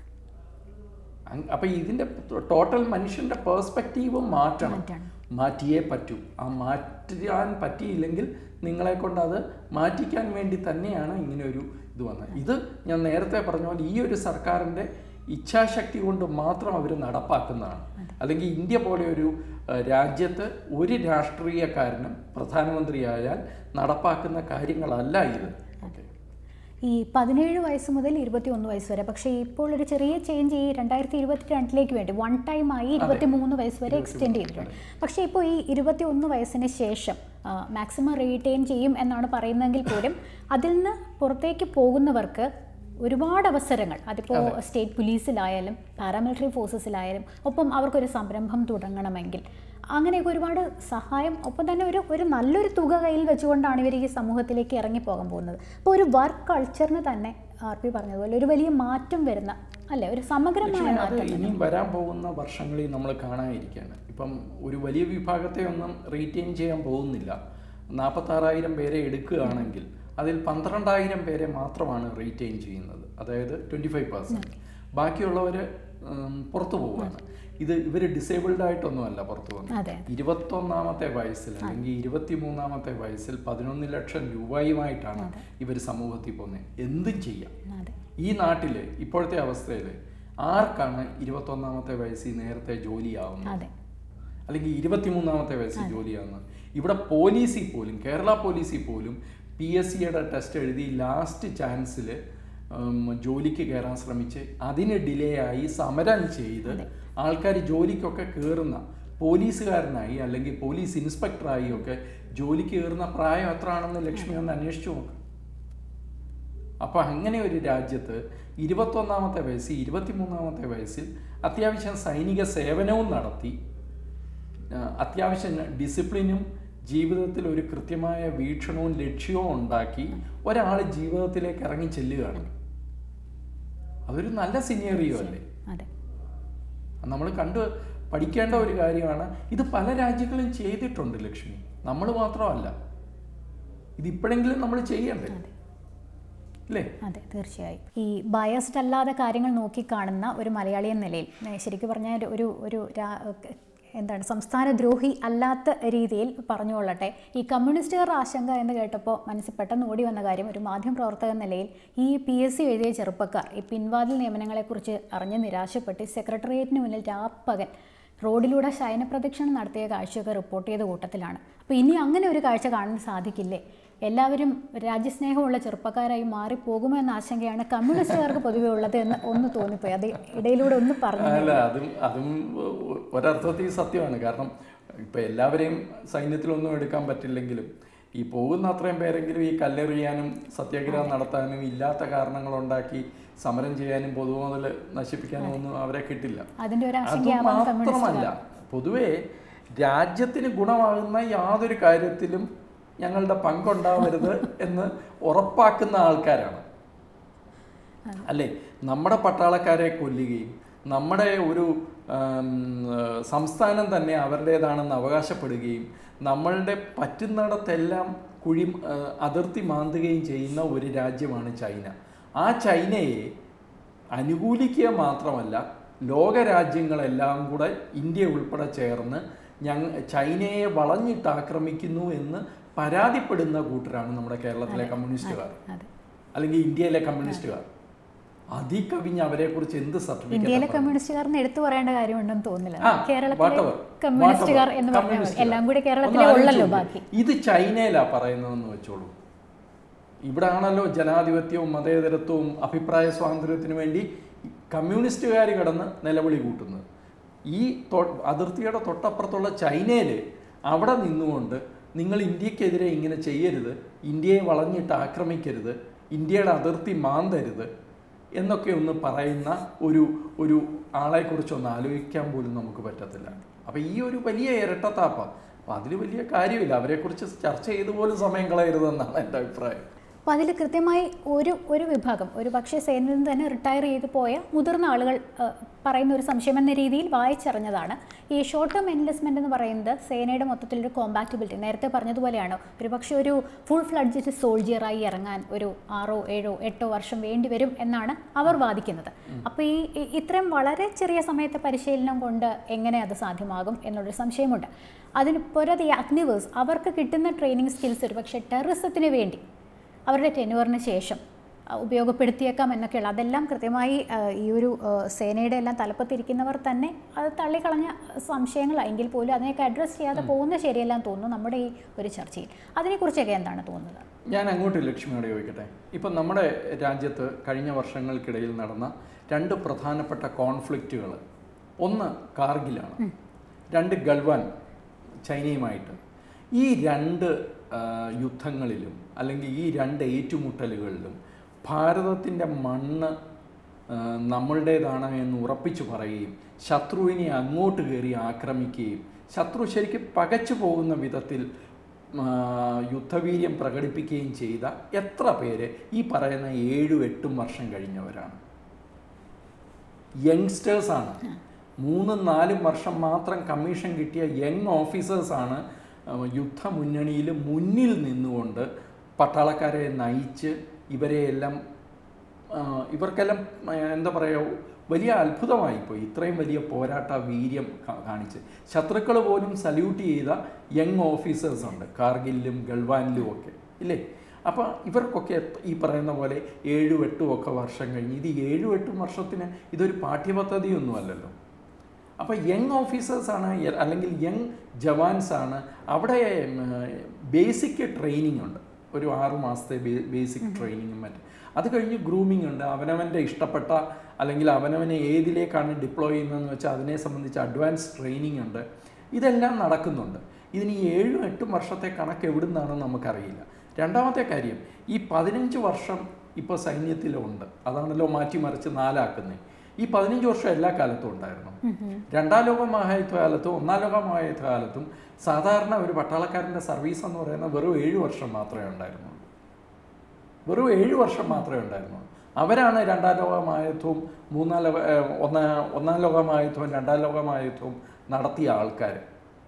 അങ്- അപ്പൊ ഇതിന്റെ ടോട്ടൽ മനുഷ്യന്റെ പേഴ്സ്പെക്റ്റീവ് മാറ്റണം മാറ്റണം. മാറ്റിയേ പറ്റൂ ആ മാറ്റാൻ പറ്റിയില്ലെങ്കിൽ നിങ്ങളെ കൊണ്ട് അത് മാറ്റിക്കാൻ വേണ്ടി തന്നെയാണ് ഇങ്ങനെ ഒരു ഇത് വന്നത് ഇത് ഞാൻ നേരത്തെ പറഞ്ഞ പോലെ ഈ ഒരു സർക്കാരിന്റെ ഇച്ഛാശക്തി കൊണ്ട് മാത്രം അവർ നടപ്പാക്കുന്നതാണ് അല്ലെങ്കിൽ ഇന്ത്യ പോലെ ഒരു ഏഹ്, രാജ്യത്ത് ഒരു രാഷ്ട്രീയക്കാരനും പ്രധാനമന്ത്രിയായാൽ നടപ്പാക്കുന്ന കാര്യങ്ങളല്ല ഇത് ഓക്കെ ഈ പതിനേഴ് വയസ്സ് മുതൽ ഇരുപത്തി ഒന്ന് വയസ്സ് വരെ പക്ഷേ ഇപ്പോൾ ഒരു ചെറിയ ചേഞ്ച് ഈ രണ്ടായിരത്തി ഇരുപത്തി രണ്ടിലേക്ക് വേണ്ടി വൺ ടൈം ആയി ഇരുപത്തി മൂന്ന് വയസ്സ് വരെ എക്സ്റ്റെൻഡ് ചെയ്തിട്ടുണ്ട് പക്ഷേ ഇപ്പോൾ ഈ ഇരുപത്തി ഒന്ന് വയസ്സിന് ശേഷം മാക്സിമം റീറ്റെയിൻ ചെയ്യും എന്നാണ് പറയുന്നതെങ്കിൽ പോലും അതിൽ നിന്ന് പുറത്തേക്ക് പോകുന്നവർക്ക് ഒരുപാട് അവസരങ്ങൾ അതിപ്പോൾ സ്റ്റേറ്റ് പോലീസിലായാലും പാരാമിലിറ്ററി ഫോഴ്സസിലായാലും ഒപ്പം അവർക്കൊരു സംരംഭം തുടങ്ങണമെങ്കിൽ അങ്ങനെയൊക്കെ ഒരുപാട് സഹായം ഒപ്പം തന്നെ ഒരു ഒരു നല്ലൊരു തുക കയ്യിൽ വെച്ചുകൊണ്ടാണ് ഇവർ ഈ സമൂഹത്തിലേക്ക് ഇറങ്ങിപ്പോകാൻ പോകുന്നത് അപ്പോൾ ഒരു വർക്ക് കൾച്ചറിന് തന്നെ ആർ പി പറഞ്ഞതുപോലെ ഒരു വലിയ മാറ്റം വരുന്ന അല്ലേ ഒരു സമഗ്രമായ പക്ഷേ അത് മാറ്റം ഇനിയും വരാൻ പോകുന്ന വർഷങ്ങളിൽ നമ്മൾ കാണാതിരിക്കുകയാണ് ഇപ്പം ഒരു വലിയ വിഭാഗത്തെ ഒന്നും റീറ്റെയിൻ ചെയ്യാൻ പോകുന്നില്ല നാൽപ്പത്താറായിരം പേരെ എടുക്കുകയാണെങ്കിൽ അതിൽ പന്ത്രണ്ടായിരം പേരെ മാത്രമാണ് റീറ്റെയിൻ ചെയ്യുന്നത് അതായത് ട്വൻറ്റി ഫൈവ് പെർസെൻറ്റ് ബാക്കിയുള്ളവർ പുറത്തു പോവുകയാണ് ഇത് ഇവർ ഡിസേബിൾഡ് ആയിട്ടൊന്നുമല്ല പുറത്തു പോകുന്നത് അതെ ഇരുപത്തൊന്നാമത്തെ വയസ്സിൽ അല്ലെങ്കിൽ ഇരുപത്തിമൂന്നാമത്തെ വയസ്സിൽ പതിനൊന്ന് ലക്ഷം രൂപയുമായിട്ടാണ് ഇവർ സമൂഹത്തിൽ പോകുന്നത് എന്തും ചെയ്യാം അതെ ഈ നാട്ടിൽ ഇപ്പോഴത്തെ അവസ്ഥയിൽ ആർക്കാണ് ഇരുപത്തൊന്നാമത്തെ വയസ്സിൽ നേരത്തെ ജോലിയാവുന്നത് അതെ അല്ലെങ്കിൽ ഇരുപത്തിമൂന്നാമത്തെ വയസ്സിൽ ജോലിയാവുന്നത് ഇവിടെ പോലീസിൽ പോലും കേരള പോലീസിൽ പോലും പി എസ് സിയുടെ ടെസ്റ്റ് എഴുതി ലാസ്റ്റ് ചാൻസിൽ ജോലിക്ക് കയറാൻ ശ്രമിച്ച് അതിന് ഡിലേ ആയി സമരം ചെയ്ത് ആൾക്കാർ ജോലിക്കൊക്കെ കയറുന്ന പോലീസുകാരനായി അല്ലെങ്കിൽ പോലീസ് ഇൻസ്പെക്ടറായി ഒക്കെ ജോലിക്ക് കയറുന്ന പ്രായം എത്ര ആണെന്ന് ലക്ഷ്മി ഒന്ന് അന്വേഷിച്ചു നോക്ക് അപ്പോൾ അങ്ങനെ ഒരു രാജ്യത്ത് ഇരുപത്തൊന്നാമത്തെ വയസ്സിൽ ഇരുപത്തിമൂന്നാമത്തെ വയസ്സിൽ അത്യാവശ്യം സൈനിക സേവനവും നടത്തി ആ, അത്യാവശ്യം ഡിസിപ്ലിനും ജീവിതത്തിൽ ഒരു കൃത്യമായ വീക്ഷണവും ലക്ഷ്യവും ഉണ്ടാക്കി ഒരാൾ ജീവിതത്തിലേക്ക് ഇറങ്ങി ചെല്ലുകയാണ് അതൊരു നല്ല സിനിയറിയോ അല്ലേ അതെ നമ്മൾ കണ്ട് പഠിക്കേണ്ട ഒരു കാര്യമാണ് ഇത് പല രാജ്യങ്ങളും ചെയ്തിട്ടുണ്ട് ലക്ഷ്മി നമ്മൾ മാത്രമല്ല ഇത് ഇപ്പോഴെങ്കിലും നമ്മൾ ചെയ്യണ്ടേ അല്ലേ അതെ തീർച്ചയായും ഈ ബയസ്ഡ് അല്ലാതെ കാര്യങ്ങൾ നോക്കിക്കാണുന്ന ഒരു മലയാളി എന്ന നിലയിൽ ഏ, ശരിക്കും പറഞ്ഞാൽ ഒരു ഒരു രാ- എന്താണ് സംസ്ഥാന ദ്രോഹി അല്ലാത്ത രീതിയിൽ പറഞ്ഞുകൊള്ളട്ടെ ഈ കമ്മ്യൂണിസ്റ്റുകാരുടെ ആശങ്ക എന്ന് കേട്ടപ്പോൾ മനസ്സിൽ പെട്ടെന്ന് ഓടി വന്ന കാര്യം ഒരു മാധ്യമപ്രവർത്തക എന്ന നിലയിൽ ഈ പി എസ് സി എഴുതിയ ചെറുപ്പക്കാർ ഈ പിൻവാതിൽ നിയമനങ്ങളെക്കുറിച്ച് അറിഞ്ഞ് നിരാശപ്പെട്ട് സെക്രട്ടേറിയറ്റിന് മുന്നിൽ രാപ്പകൽ റോഡിലൂടെ ശയനപ്രദക്ഷിണം നടത്തിയ കാഴ്ചയൊക്കെ റിപ്പോർട്ട് ചെയ്ത കൂട്ടത്തിലാണ് അപ്പോൾ ഇനി അങ്ങനെ ഒരു കാഴ്ച കാണാൻ സാധിക്കില്ലേ എല്ലാവരും രാജ്യസ്നേഹമുള്ള ചെറുപ്പക്കാരായി മാറിപ്പോകുമോ എന്ന ആശങ്കയാണ് കമ്മ്യൂണിസ്റ്റുകാർക്ക് പൊതുവെ ഉള്ളത് എന്ന് ഒന്ന് തോന്നിപ്പോയി അത് ഇടയിലൂടെ ഒന്ന് പറഞ്ഞു അല്ല അതും അതും ഒ- ഒരർത്ഥത്തിൽ സത്യമാണ് കാരണം ഇപ്പം എല്ലാവരെയും സൈന്യത്തിലൊന്നും എടുക്കാൻ പറ്റില്ലെങ്കിലും ഈ പോകുന്ന അത്രയും പേരെങ്കിലും ഈ കല്ലെറിയാനും സത്യാഗ്രഹം നടത്താനും ഇല്ലാത്ത കാരണങ്ങളുണ്ടാക്കി സമരം ചെയ്യാനും പൊതുമുതൽ നശിപ്പിക്കാനും ഒന്നും അവരെ കിട്ടില്ല അതിൻ്റെ ഒരു അത് ആശങ്കയാവാം മാത്രമല്ല കമ്മ്യൂണിസ്റ്റുകാർ പൊതുവേ രാജ്യത്തിന് ഗുണമാകുന്ന യാതൊരു കാര്യത്തിലും ഞങ്ങളുടെ പങ്കുണ്ടാവരുത് എന്ന് ഉറപ്പാക്കുന്ന ആൾക്കാരാണ് അല്ലേ നമ്മുടെ പട്ടാളക്കാരെ കൊല്ലുകയും നമ്മുടെ ഒരു ആം, ഏഹ്, സംസ്ഥാനം തന്നെ അവരുടേതാണെന്ന് അവകാശപ്പെടുകയും നമ്മളുടെ പറ്റുന്നിടത്തെല്ലാം കുഴി ഏഹ്, അതിർത്തി മാന്തുകയും ചെയ്യുന്ന ഒരു രാജ്യമാണ് ചൈന ആ ചൈനയെ അനുകൂലിക്കുക മാത്രമല്ല ലോകരാജ്യങ്ങളെല്ലാം കൂടെ ഇന്ത്യ ഉൾപ്പെടെ ചേർന്ന് ഞങ്ങ ചൈനയെ വളഞ്ഞിട്ട് ആക്രമിക്കുന്നു എന്ന് പരാതിപ്പെടുന്ന കൂട്ടരാണ് നമ്മുടെ കേരളത്തിലെ കമ്മ്യൂണിസ്റ്റുകാർ അതെ അല്ലെങ്കിൽ ഇന്ത്യയിലെ കമ്മ്യൂണിസ്റ്റുകാർ അതികവിഞ്ഞ് അവരെ കുറിച്ച് എന്ത് സർട്ടിഫിക്കറ്റ് ഇന്ത്യയിലെ കമ്മ്യൂണിസ്റ്റുകാരന് എടുത്തു പറയേണ്ട കാര്യമുണ്ടെന്ന് തോന്നുന്നില്ല ആ, കേരളത്തിലെ whatever, കമ്മ്യൂണിസ്റ്റുകാർ whatever, എന്ന് പറഞ്ഞാൽ മതി. കമ്മ്യൂണിസ്റ്റുകാർ. എല്ലാം കൂടി ഒന്ന് കേരളത്തിലെ ആലോചിച്ച് ഉള്ളല്ലോ നോക്ക്. ബാക്കി ഇത് ചൈനയിലാ പറയുന്നതെന്ന് വെച്ചോളൂ ഇവിടെ ആണല്ലോ ജനാധിപത്യവും മതേതരത്വവും അഭിപ്രായ സ്വാതന്ത്ര്യത്തിനു വേണ്ടി കമ്മ്യൂണിസ്റ്റുകാർ കിടന്ന് നിലവിളി കൂട്ടുന്നത് ഈ തൊ- അതിർത്തിയുടെ തൊട്ടപ്പുറത്തുള്ള ചൈനയിൽ അവിടെ നിന്നുകൊണ്ട് നിങ്ങൾ ഇന്ത്യക്കെതിരെ ഇങ്ങനെ ചെയ്യരുത് ഇന്ത്യയെ വളഞ്ഞിട്ട് ആക്രമിക്കരുത് ഇന്ത്യയുടെ അതിർത്തി മാന്തരുത് എന്നൊക്കെ ഒന്ന് പറയുന്ന ഒരു ഒരു ആളെക്കുറിച്ചൊന്ന് ആലോചിക്കാൻ പോലും നമുക്ക് പറ്റത്തില്ല അപ്പം ഈ ഒരു വലിയ ഇരട്ടത്താപ്പ അപ്പം അതിൽ വലിയ കാര്യമില്ല അവരെക്കുറിച്ച് ചർച്ച ചെയ്ത് പോലും സമയം കളയരുതെന്നാണ് എൻ്റെ അഭിപ്രായം അപ്പോൾ അതിൽ കൃത്യമായി ഒരു ഒരു വിഭാഗം ഒരു പക്ഷേ സേനയിൽ നിന്ന് തന്നെ റിട്ടയർ ചെയ്ത് പോയ മുതിർന്ന ആളുകൾ ആ, പറയുന്ന ഒരു സംശയം എന്ന രീതിയിൽ വായിച്ചറിഞ്ഞതാണ് ഈ ഷോർട്ട് ടേം എൻവെസ്റ്റ്മെന്റ് എന്ന് പറയുന്നത് സേനയുടെ മൊത്തത്തിലൊരു കോമ്പാക്റ്റബിലിറ്റി നേരത്തെ പറഞ്ഞതുപോലെയാണ് ഒരു പക്ഷേ ഒരു ഫുൾ ഫ്ലഡ്ജറ്റ് സോൾജിയറായി ഇറങ്ങാൻ ഒരു ആറോ ഏഴോ എട്ടോ വർഷം വേണ്ടി വരും എന്നാണ് അവർ വാദിക്കുന്നത് അപ്പോൾ ഈ ഈ- ഇത്രയും വളരെ ചെറിയ സമയത്തെ പരിശീലനം കൊണ്ട് എങ്ങനെ അത് സാധ്യമാകും എന്നുള്ളൊരു സംശയമുണ്ട് അതിന് പുറത്ത് ഈ അഗ്നിവേഴ്സ് അവർക്ക് കിട്ടുന്ന ട്രെയിനിങ് സ്കിൽസ് ഒരു പക്ഷേ ടെററിസത്തിന് വേണ്ടി അവരുടെ ടെനുവറിന് ശേഷം ആ, ഉപയോഗപ്പെടുത്തിയേക്കാം എന്നൊക്കെയുള്ള അതെല്ലാം കൃത്യമായി ആ, ഈ ഒരു ആ, സേനയുടെ എല്ലാം തലപ്പത്തിരിക്കുന്നവർ തന്നെ അത് തള്ളിക്കളഞ്ഞ സംശയങ്ങളെങ്കിൽ പോലും അതിനെയൊക്കെ അഡ്രസ്സ് ചെയ്യാതെ പോകുന്ന ശരിയെല്ലാം തോന്നുന്നു നമ്മുടെ ഈ ഒരു ചർച്ചയിൽ അതിനെക്കുറിച്ചൊക്കെ എന്താണ് തോന്നുന്നത് ഞാൻ അങ്ങോട്ട് ലക്ഷ്മിയോട് ചോദിക്കട്ടെ ഇപ്പം നമ്മുടെ രാജ്യത്ത് കഴിഞ്ഞ വർഷങ്ങൾക്കിടയിൽ നടന്ന രണ്ട് പ്രധാനപ്പെട്ട കോൺഫ്ലിക്റ്റുകൾ ഒന്ന് കാർഗിലാണ് രണ്ട് ഗൾവാൻ ചൈനയുമായിട്ട് ഈ രണ്ട് ആ, യുദ്ധങ്ങളിലും അല്ലെങ്കിൽ ഈ രണ്ട് ഏറ്റുമുട്ടലുകളിലും ഭാരതത്തിൻ്റെ മണ്ണ് ആ, നമ്മളുടേതാണ് എന്ന് ഉറപ്പിച്ചു പറയുകയും ശത്രുവിനെ അങ്ങോട്ട് കയറി ആക്രമിക്കുകയും ശത്രു ശരിക്കും പകച്ചു പോകുന്ന വിധത്തിൽ ആ, യുദ്ധവീര്യം പ്രകടിപ്പിക്കുകയും ചെയ്ത എത്ര പേര് ഈ പറയുന്ന ഏഴും എട്ടും വർഷം കഴിഞ്ഞവരാണ് യങ്സ്റ്റേഴ്സാണ് മൂന്നും നാലും വർഷം മാത്രം കമ്മീഷൻ കിട്ടിയ യങ് ഓഫീസേഴ്സാണ് യുദ്ധമുന്നണിയിൽ മുന്നിൽ നിന്നുകൊണ്ട് പട്ടാളക്കാരെ നയിച്ച് ഇവരെയെല്ലാം ആ, ഇവർക്കെല്ലാം ആ, എന്താ പറയുക വലിയ അത്ഭുതമായിപ്പോയി ഇത്രയും വലിയ പോരാട്ട വീര്യം കാ- കാണിച്ച് ശത്രുക്കൾ പോലും സല്യൂട്ട് ചെയ്ത യങ് ഓഫീസേഴ്സ് ഉണ്ട് കാർഗിലും ഗൾവാനിലും ഒക്കെ ഇല്ലേ അപ്പോൾ ഇവർക്കൊക്കെ എത്ര- ഈ പറയുന്ന പോലെ ഏഴും എട്ടും ഒക്കെ വർഷം കഴിഞ്ഞ് ഇത് ഏഴും എട്ടും വർഷത്തിന് ഇതൊരു പാഠ്യപദ്ധതിയൊന്നും അല്ലല്ലോ അപ്പോൾ യങ് ഓഫീസേഴ്സാണ് അല്ലെങ്കിൽ യങ് ജവാൻസാണ് അവിടെ ബേസിക് ട്രെയിനിങ് ഉണ്ട് ഒരു ആറു മാസത്തെ ബേസിക് ട്രെയിനിങ്ങും മറ്റും അത് കഴിഞ്ഞ് ഗ്രൂമിംഗ് ഉണ്ട് അവനവൻ്റെ ഇഷ്ടപ്പെട്ട അല്ലെങ്കിൽ അവനവനെ ഏതിലേക്കാണ് ഡിപ്ലോയ് ചെയ്യുന്നതെന്ന് വെച്ചാൽ അതിനെ സംബന്ധിച്ച് അഡ്വാൻസ് ട്രെയിനിങ് ഉണ്ട് ഇതെല്ലാം നടക്കുന്നുണ്ട് ഇതിന് ഈ ഏഴും എട്ടും വർഷത്തെ കണക്ക് എവിടുന്നാണെന്ന് നമുക്കറിയില്ല രണ്ടാമത്തെ കാര്യം ഈ പതിനഞ്ച് വർഷം ഇപ്പോൾ സൈന്യത്തിലുണ്ട് അതാണല്ലോ മാറ്റിമറിച്ച് നാലാക്കുന്നത് ഈ പതിനഞ്ച് വർഷം എല്ലാ കാലത്തും ഉണ്ടായിരുന്നു രണ്ടാം ലോക മഹായുദ്ധ കാലത്തും ഒന്നാം ലോക മഹായുദ്ധ കാലത്തും സാധാരണ ഒരു പട്ടാളക്കാരൻ്റെ സർവീസ് എന്ന് പറയുന്നത് വെറും ഏഴ് വർഷം മാത്രമേ ഉണ്ടായിരുന്നുള്ളൂ വെറും ഏഴ് വർഷം മാത്രമേ ഉണ്ടായിരുന്നുള്ളൂ അവരാണ് രണ്ടാം ലോക മഹായുദ്ധവും മൂന്നാം ലോക ഏഹ്, ഒന്നാ ഒന്നാം ലോക മഹായുദ്ധവും രണ്ടാം ലോക മഹായുദ്ധവും നടത്തിയ ആൾക്കാർ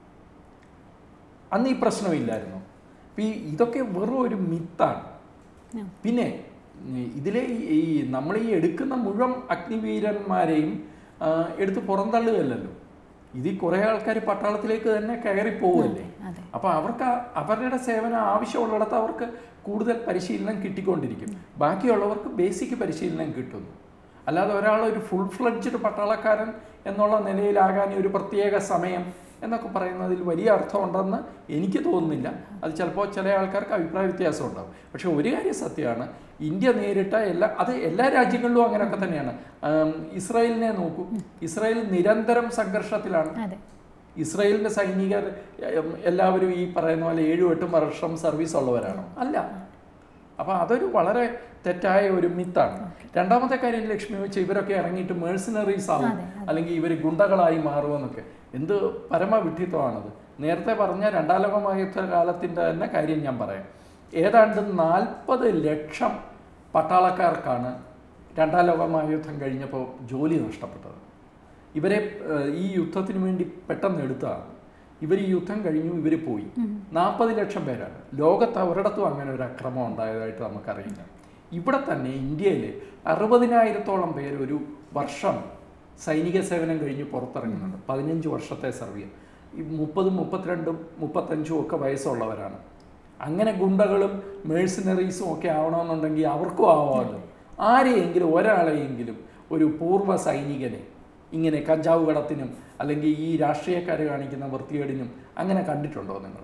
അന്ന് ഈ പ്രശ്നമില്ലായിരുന്നു അപ്പം ഈ ഇതൊക്കെ വെറും ഒരു മിത്താണ് ഉം. പിന്നെ ഈ ഇതിലെ ഈ- ഈ നമ്മൾ ഈ എടുക്കുന്ന മുഴുവൻ അഗ്നിവീരന്മാരെയും ആ, എടുത്ത് പുറന്തള്ളുകയല്ലല്ലോ ഇതിൽ കുറേ ആൾക്കാർ പട്ടാളത്തിലേക്ക് തന്നെ കയറി പോവുമല്ലേ അതെ അപ്പോൾ അവർക്ക് ആ- അവരുടെ സേവനം ആവശ്യമുള്ളിടത്ത് അവർക്ക് കൂടുതൽ പരിശീലനം കിട്ടിക്കൊണ്ടിരിക്കും ബാക്കിയുള്ളവർക്ക് ബേസിക് പരിശീലനം കിട്ടുന്നു അല്ലാതെ ഒരാൾ ഒരു ഫുൾ ഫ്ലഡ്ജ്ഡ് പട്ടാളക്കാരൻ എന്നുള്ള നിലയിലാകാൻ ഒരു പ്രത്യേക സമയം എന്നൊക്കെ പറയുന്നതിൽ വലിയ അർത്ഥമുണ്ടെന്ന് എനിക്ക് തോന്നുന്നില്ല അത് ചിലപ്പോൾ ചില ആൾക്കാർക്ക് അഭിപ്രായ വ്യത്യാസം ഉണ്ടാവും പക്ഷെ ഒരു കാര്യം സത്യമാണ് ഇന്ത്യ നേരിട്ട എല്ലാ അത് എല്ലാ രാജ്യങ്ങളിലും അങ്ങനെയൊക്കെ തന്നെയാണ് ആം, ഇസ്രായേലിനെ നോക്കൂ ഇസ്രായേൽ നിരന്തരം സംഘർഷത്തിലാണ് അതെ ഇസ്രായേലിന്റെ സൈനികർ ഉം, എല്ലാവരും ഈ പറയുന്ന പോലെ ഏഴും എട്ടും വർഷം സർവീസ് ഉള്ളവരാണോ അല്ല അപ്പോൾ അതൊരു വളരെ തെറ്റായ ഒരു മിത്താണ് രണ്ടാമത്തെ കാര്യം ലക്ഷ്മി വെച്ച് ഇവരൊക്കെ ഇറങ്ങിയിട്ട് മേഴ്സിനറീസ് ആവും അതെ, അല്ലെങ്കിൽ ഇവർ ഗുണ്ടകളായി മാറുമെന്നൊക്കെ എന്ത് പരമവിഡ്ഢിത്വമാണത് നേരത്തെ പറഞ്ഞ രണ്ടാം ലോകമഹായുദ്ധ കാലത്തിൻ്റെ തന്നെ കാര്യം ഞാൻ പറയാം ഏതാണ്ട് നാൽപ്പത് ലക്ഷം പട്ടാളക്കാർക്കാണ് രണ്ടാം ലോകമഹായുദ്ധം കഴിഞ്ഞപ്പോൾ ജോലി നഷ്ടപ്പെട്ടത് ഇവരെ ഏഹ്, ഈ യുദ്ധത്തിന് വേണ്ടി പെട്ടെന്ന് എടുത്തതാണ് ഇവർ ഈ യുദ്ധം കഴിഞ്ഞു ഇവർ പോയി നാൽപ്പത് ലക്ഷം പേരാണ് ലോകത്ത് ഒരിടത്തും അങ്ങനെ ഒരു അക്രമം ഉണ്ടായതായിട്ട് നമുക്കറിയില്ല ഇവിടെ തന്നെ ഇന്ത്യയിൽ അറുപതിനായിരത്തോളം പേര് ഒരു വർഷം സൈനിക സേവനം കഴിഞ്ഞ് പുറത്തിറങ്ങുന്നുണ്ട് പതിനഞ്ച് വർഷത്തെ സർവീസ് ഈ മുപ്പതും മുപ്പത്തിരണ്ടും മുപ്പത്തഞ്ചും ഒക്കെ വയസ്സുള്ളവരാണ് അങ്ങനെ ഗുണ്ടകളും മേഴ്സിനറീസും ഒക്കെ ആവണമെന്നുണ്ടെങ്കിൽ അവർക്കും ആവാമല്ലോ ആരെയെങ്കിലും ഒരാളെയെങ്കിലും ഒരു പൂർവ്വ സൈനികനെ ഇങ്ങനെ കഞ്ചാവ് കടത്തിനും അല്ലെങ്കിൽ ഈ രാഷ്ട്രീയക്കാർ കാണിക്കുന്ന വൃത്തികേടിനും അങ്ങനെ കണ്ടിട്ടുണ്ടോ നിങ്ങൾ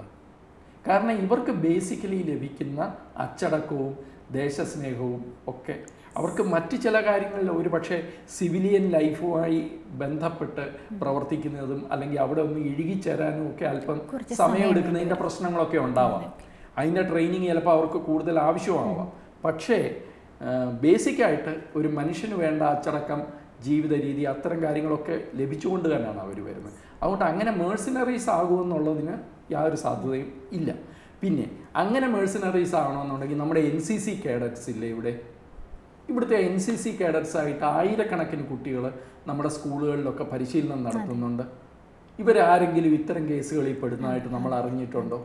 കാരണം ഇവർക്ക് ബേസിക്കലി ലഭിക്കുന്ന അച്ചടക്കവും ദേശസ്നേഹവും ഒക്കെ അവർക്ക് മറ്റ് ചില കാര്യങ്ങളിൽ ഒരു പക്ഷേ സിവിലിയൻ ലൈഫുമായി ബന്ധപ്പെട്ട് പ്രവർത്തിക്കുന്നതും അല്ലെങ്കിൽ അവിടെ ഒന്ന് ഇഴുകിച്ചേരാനും ഒക്കെ അല്പം കുറച്ച് സമയമെടുക്കുന്നതിൻ്റെ പ്രശ്നങ്ങളൊക്കെ ഉണ്ടാവാം അതിൻ്റെ ട്രെയിനിങ് ചിലപ്പോൾ അവർക്ക് കൂടുതൽ ആവശ്യമാവാം പക്ഷേ ബേസിക്കായിട്ട് ഒരു മനുഷ്യന് വേണ്ട അച്ചടക്കം ജീവിത രീതി അത്തരം കാര്യങ്ങളൊക്കെ ലഭിച്ചുകൊണ്ട് തന്നെയാണ് അവർ വരുന്നത് അതുകൊണ്ട് അങ്ങനെ മേഴ്സിനറീസ് ആകുമെന്നുള്ളതിന് യാതൊരു സാധ്യതയും ഇല്ല പിന്നെ അങ്ങനെ മേഴ്സിനറീസ് ആവണമെന്നുണ്ടെങ്കിൽ നമ്മുടെ എൻ സി സി കേഡറ്റ്സ് ഇല്ലേ ഇവിടെ ഇവിടുത്തെ എൻ സി സി കേഡറ്റ്സ് ആയിട്ട് ആയിരക്കണക്കിന് കുട്ടികൾ നമ്മുടെ സ്കൂളുകളിലൊക്കെ പരിശീലനം നടത്തുന്നുണ്ട് ഇവരാരെങ്കിലും ഇത്തരം കേസുകളിൽ പെടുന്നതായിട്ട് നമ്മൾ അറിഞ്ഞിട്ടുണ്ടോ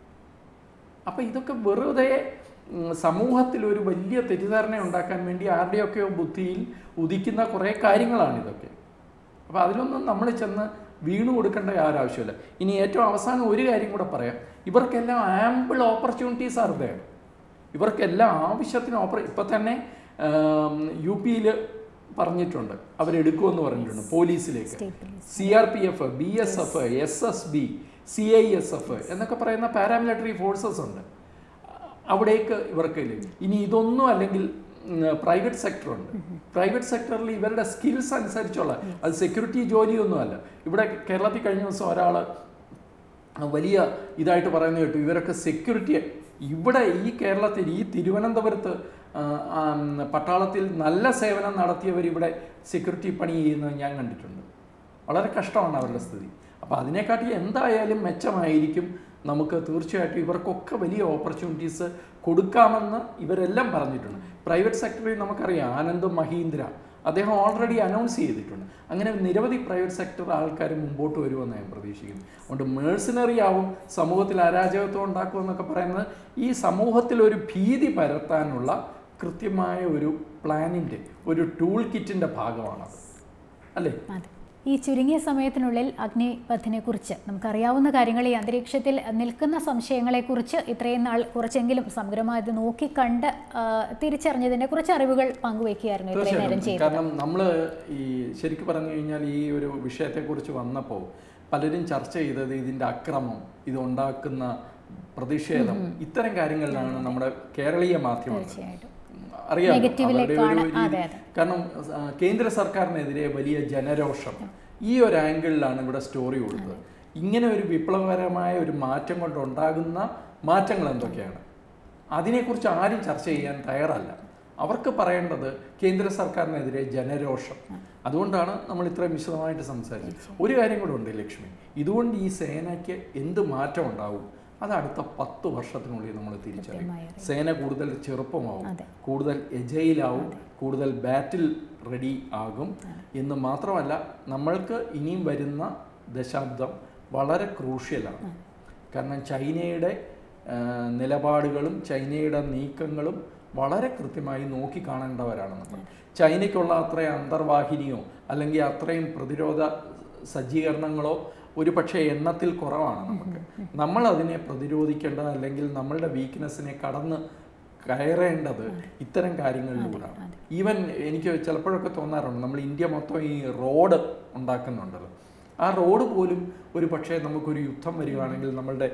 അപ്പം ഇതൊക്കെ വെറുതെ ഉം, സമൂഹത്തിൽ ഒരു വലിയ തെറ്റിദ്ധാരണ ഉണ്ടാക്കാൻ വേണ്ടി ആരുടെയൊക്കെയോ ബുദ്ധിയിൽ ഉദിക്കുന്ന കുറേ കാര്യങ്ങളാണ് ഇതൊക്കെ അപ്പോൾ അതിലൊന്നും നമ്മൾ ചെന്ന് വീണു കൊടുക്കേണ്ട യാതൊരു ആവശ്യമില്ല ഇനി ഏറ്റവും അവസാനം ഒരു കാര്യം കൂടെ പറയാം ഇവർക്കെല്ലാം ആമ്പിൾ ഓപ്പർച്യൂണിറ്റീസ് ആർ there ഇവർക്കെല്ലാം ആവശ്യത്തിന് ഓപ്പർ ഇപ്പം തന്നെ യു പിയിൽ പറഞ്ഞിട്ടുണ്ട് അവരെടുക്കുമെന്ന് പറഞ്ഞിട്ടുണ്ട് പോലീസിലേക്ക് state police C R P F B S F S S B C I S F എന്നൊക്കെ പറയുന്ന പാരാമിലിറ്ററി ഫോഴ്സസ് ഉണ്ട് അവിടേക്ക് ഇവർക്ക് ലഭി- ഇനി ഇതൊന്നും അല്ലെങ്കിൽ പ്രൈവറ്റ് സെക്ടർ ഉണ്ട് പ്രൈവറ്റ് സെക്ടറിൽ ഇവരുടെ സ്കിൽസ് അനുസരിച്ചുള്ള അത് സെക്യൂരിറ്റി ജോലിയൊന്നുമല്ല ഇവിടെ കേരളത്തിൽ കഴിഞ്ഞ ദിവസം ഒരാൾ വലിയ ഇതായിട്ട് പറയുന്നത് കേട്ടു ഇവരൊക്കെ സെക്യൂരിറ്റി ഇവിടെ ഈ കേരളത്തിൽ ഈ തിരുവനന്തപുരത്ത് ആ, ആ, ഉം, പട്ടാളത്തിൽ നല്ല സേവനം നടത്തിയവർ ഇവിടെ സെക്യൂരിറ്റി പണി ചെയ്യുന്നത് ഞാൻ കണ്ടിട്ടുണ്ട് വളരെ കഷ്ടമാണ് അവരുടെ സ്ഥിതി അപ്പോൾ അതിനെക്കാട്ടി എന്തായാലും മെച്ചമായിരിക്കും നമുക്ക് തീർച്ചയായിട്ടും ഇവർക്കൊക്കെ വലിയ ഓപ്പർച്യൂണിറ്റീസ് കൊടുക്കാമെന്ന് ഇവരെല്ലാം പറഞ്ഞിട്ടുണ്ട് പ്രൈവറ്റ് സെക്ടറിൽ നമുക്കറിയാം ആനന്ദ് മഹീന്ദ്ര അദ്ദേഹം ഓൾറെഡി അനൗൺസ് ചെയ്തിട്ടുണ്ട് അങ്ങനെ നിരവധി പ്രൈവറ്റ് സെക്ടർ ആൾക്കാർ മുമ്പോട്ട് വരുമെന്ന് ഞാൻ പ്രതീക്ഷിക്കുന്നു അതുകൊണ്ട് മേഴ്സിനറി ആവും സമൂഹത്തിൽ അരാജകത്വം ഉണ്ടാക്കുമെന്നൊക്കെ പറയുന്നത് ഈ സമൂഹത്തിൽ ഒരു ഭീതി പരത്താനുള്ള കൃത്യമായ ഒരു പ്ലാനിൻ്റെ ഒരു ടൂൾ കിറ്റിൻ്റെ ഭാഗമാണത് അല്ലേ അതെ ഈ ചുരുങ്ങിയ സമയത്തിനുള്ളിൽ അഗ്നിപഥിനെ കുറിച്ച് നമുക്കറിയാവുന്ന കാര്യങ്ങൾ ഈ അന്തരീക്ഷത്തിൽ നിൽക്കുന്ന സംശയങ്ങളെക്കുറിച്ച് ഇത്രയും നാൾ കുറച്ചെങ്കിലും സമഗ്രമായത് നോക്കിക്കണ്ട് ആ, തിരിച്ചറിഞ്ഞതിനെ കുറിച്ച് അറിവുകൾ പങ്കുവയ്ക്കുകയായിരുന്നു ഇത്രയും നേരം തീർച്ചയായും ചെയ്തത് കാരണം നമ്മൾ ഈ ശരിക്കും പറഞ്ഞു കഴിഞ്ഞാൽ ഈ ഒരു വിഷയത്തെക്കുറിച്ച് വന്നപ്പോൾ പലരും ചർച്ച ചെയ്തത് ഇതിൻ്റെ അക്രമം ഇത് ഉണ്ടാക്കുന്ന പ്രതിഷേധം ഇത്തരം കാര്യങ്ങളിലാണ് നമ്മുടെ കേരളീയ മാധ്യമങ്ങൾ തീർച്ചയായിട്ടും അറിയാം നെഗറ്റീവിലേക്കാണ്. അതെ, അതെ. കാരണം ആ, കേന്ദ്ര സർക്കാരിനെതിരെ വലിയ ജനരോഷം ഈ ഒരു ആംഗിളിലാണ് ഇവിടെ സ്റ്റോറി കൊടുത്തത് ഇങ്ങനെ ഒരു വിപ്ലവകരമായ ഒരു മാറ്റം കൊണ്ടുണ്ടാകുന്ന മാറ്റങ്ങൾ എന്തൊക്കെയാണ് അതിനെക്കുറിച്ച് ആരും ചർച്ച ചെയ്യാൻ തയ്യാറല്ല അവർക്ക് പറയേണ്ടത് കേന്ദ്ര സർക്കാരിനെതിരെ ജനരോഷം അതുകൊണ്ടാണ് നമ്മൾ ഇത്രയും വിശദമായിട്ട് സംസാരിച്ചത് ഒരു കാര്യം കൂടെ ഉണ്ട് ലക്ഷ്മി ഇതുകൊണ്ട് ഈ സേനയ്ക്ക് എന്ത് മാറ്റം ഉണ്ടാവും അത് അടുത്ത പത്ത് വർഷത്തിനുള്ളിൽ നമ്മൾ തിരിച്ചറിയും കൃത്യമായി സേന കൂടുതൽ ചെറുപ്പമാവും അതെ. കൂടുതൽ എജയിലാവും കൂടുതൽ ബാറ്റിൽ റെഡി ആകും എന്ന് മാത്രമല്ല നമ്മൾക്ക് ഇനിയും വരുന്ന ദശാബ്ദം വളരെ ക്രൂഷ്യലാണ് കാരണം ചൈനയുടെ ആ, നിലപാടുകളും ചൈനയുടെ നീക്കങ്ങളും വളരെ കൃത്യമായി നോക്കി കാണേണ്ടവരാണ് നമ്മൾ ചൈനയ്ക്കുള്ള അത്രയും അന്തർവാഹിനിയോ അല്ലെങ്കിൽ അത്രയും പ്രതിരോധ സജ്ജീകരണങ്ങളോ ഒരു പക്ഷേ എണ്ണത്തിൽ കുറവാണ് നമുക്ക് നമ്മൾ അതിനെ പ്രതിരോധിക്കേണ്ടത് അല്ലെങ്കിൽ നമ്മളുടെ വീക്ക്നെസ്സിനെ കടന്ന് കയറേണ്ടത് ഇത്തരം കാര്യങ്ങളിലൂടെയാണ് ഈവൻ എനിക്ക് ചിലപ്പോഴൊക്കെ തോന്നാറുണ്ട് നമ്മൾ ഇന്ത്യ മൊത്തം ഈ റോഡ് ഉണ്ടാക്കുന്നുണ്ടല്ലോ ആ റോഡ് പോലും ഒരു പക്ഷേ നമുക്കൊരു യുദ്ധം വരികയാണെങ്കിൽ നമ്മളുടെ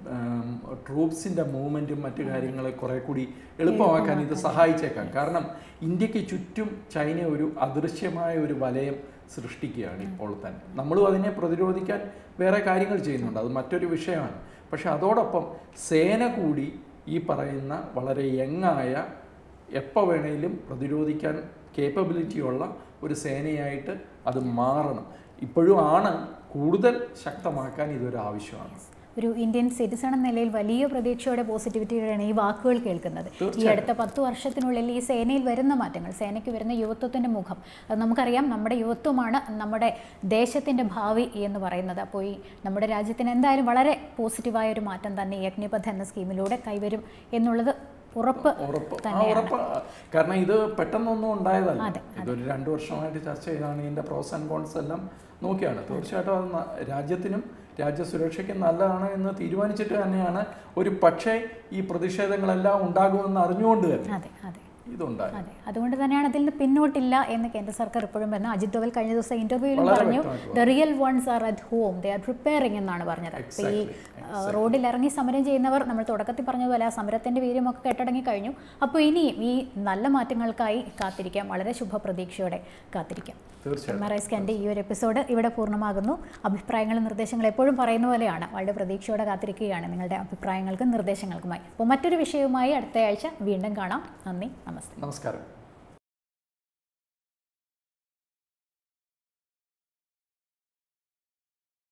ട്രൂപ്സിൻ്റെ മൂവ്മെൻറ്റും മറ്റു കാര്യങ്ങളെ കുറേ കൂടി എളുപ്പമാക്കാൻ ഇത് സഹായിച്ചേക്കാം കാരണം ഇന്ത്യക്ക് ചുറ്റും ചൈന ഒരു അദൃശ്യമായ ഒരു വലയം സൃഷ്ടിക്കുകയാണ് ഇപ്പോൾ തന്നെ നമ്മളും അതിനെ പ്രതിരോധിക്കാൻ വേറെ കാര്യങ്ങൾ ചെയ്യുന്നുണ്ട് അത് മറ്റൊരു വിഷയമാണ് പക്ഷെ അതോടൊപ്പം സേന കൂടി ഈ പറയുന്ന വളരെ യങ്ങായ എപ്പോൾ വേണേലും പ്രതിരോധിക്കാൻ കേപ്പബിലിറ്റി ഉള്ള ഒരു സേനയായിട്ട് അത് മാറണം ഇപ്പോഴും ആണ് കൂടുതൽ ശക്തമാക്കാൻ ഇതൊരു ആവശ്യമാണ് ഒരു ഇന്ത്യൻ സിറ്റിസൺ എന്ന നിലയിൽ വലിയ പ്രതീക്ഷയോടെ പോസിറ്റിവിറ്റിയോടെയാണ് ഈ വാക്കുകൾ കേൾക്കുന്നത് ഈ അടുത്ത പത്ത് വർഷത്തിനുള്ളിൽ ഈ സേനയിൽ വരുന്ന മാറ്റങ്ങൾ സേനയ്ക്ക് വരുന്ന യുവത്വത്തിൻ്റെ മുഖം അത് നമുക്കറിയാം നമ്മുടെ യുവത്വമാണ് നമ്മുടെ ദേശത്തിൻ്റെ ഭാവി എന്ന് പറയുന്നത് അപ്പോൾ ഈ നമ്മുടെ രാജ്യത്തിന് എന്തായാലും വളരെ പോസിറ്റീവായ ഒരു മാറ്റം തന്നെ ഈ അഗ്നിപഥ് എന്ന സ്കീമിലൂടെ കൈവരും എന്നുള്ളത് ഉറപ്പ് ഉറപ്പ് ആ ഉറപ്പ് കാരണം ഇത് പെട്ടെന്നൊന്നും ഉണ്ടായതല്ല അതെ, ഇതൊരു രണ്ടു വർഷമായിട്ട് ചർച്ച ചെയ്താണ് ഇതിന്റെ പ്രോസ് ആൻഡ് കോൺസ് എല്ലാം നോക്കിയാണ് തീർച്ചയായിട്ടും അത് ന- രാജ്യത്തിനും രാജ്യസുരക്ഷയ്ക്കും നല്ലതാണ് എന്ന് തീരുമാനിച്ചിട്ട് തന്നെയാണ് ഒരു പക്ഷേ ഈ പ്രതിഷേധങ്ങളെല്ലാം ഉണ്ടാകുമെന്ന് അറിഞ്ഞുകൊണ്ട് തന്നെ അതെ അതെ ഇതുണ്ടായി അതെ അതുകൊണ്ട് തന്നെയാണ് അതിൽ നിന്ന് പിന്നോട്ടില്ല എന്ന് കേന്ദ്ര സർക്കാർ ഇപ്പോഴും പറഞ്ഞു അജിത് ഡോവൽ കഴിഞ്ഞ ദിവസം ഇന്റർവ്യൂവിൽ വളരെ പറഞ്ഞു വ്യക്തമായിട്ട് the real ones are at home they are preparing എന്നാണ് പറഞ്ഞത് അപ്പോൾ ഈ ആ, റോഡിൽ ഇറങ്ങി സമരം ചെയ്യുന്നവർ നമ്മൾ തുടക്കത്തിൽ പറഞ്ഞതുപോലെ ആ സമരത്തിന്റെ വീര്യമൊക്കെ കെട്ടടങ്ങി കഴിഞ്ഞു അപ്പോൾ ഇനിയും ഈ നല്ല മാറ്റങ്ങൾക്കായി കാത്തിരിക്കാം വളരെ ശുഭപ്രതീക്ഷയോടെ കാത്തിരിക്കാം തീർച്ചയായും എം ആർ ഐ സ്കാൻ്റെ ഈ ഒരു എപ്പിസോഡ് ഇവിടെ പൂർണ്ണമാകുന്നു അഭിപ്രായങ്ങളും നിർദ്ദേശങ്ങളും എപ്പോഴും പറയുന്ന പോലെയാണ് വളരെ പ്രതീക്ഷയോടെ കാത്തിരിക്കുകയാണ് നിങ്ങളുടെ അഭിപ്രായങ്ങൾക്കും നിർദ്ദേശങ്ങൾക്കുമായി അപ്പോൾ മറ്റൊരു വിഷയവുമായി അടുത്ത ആഴ്ച വീണ്ടും കാണാം നന്ദി നമസ്തേ നമസ്കാരം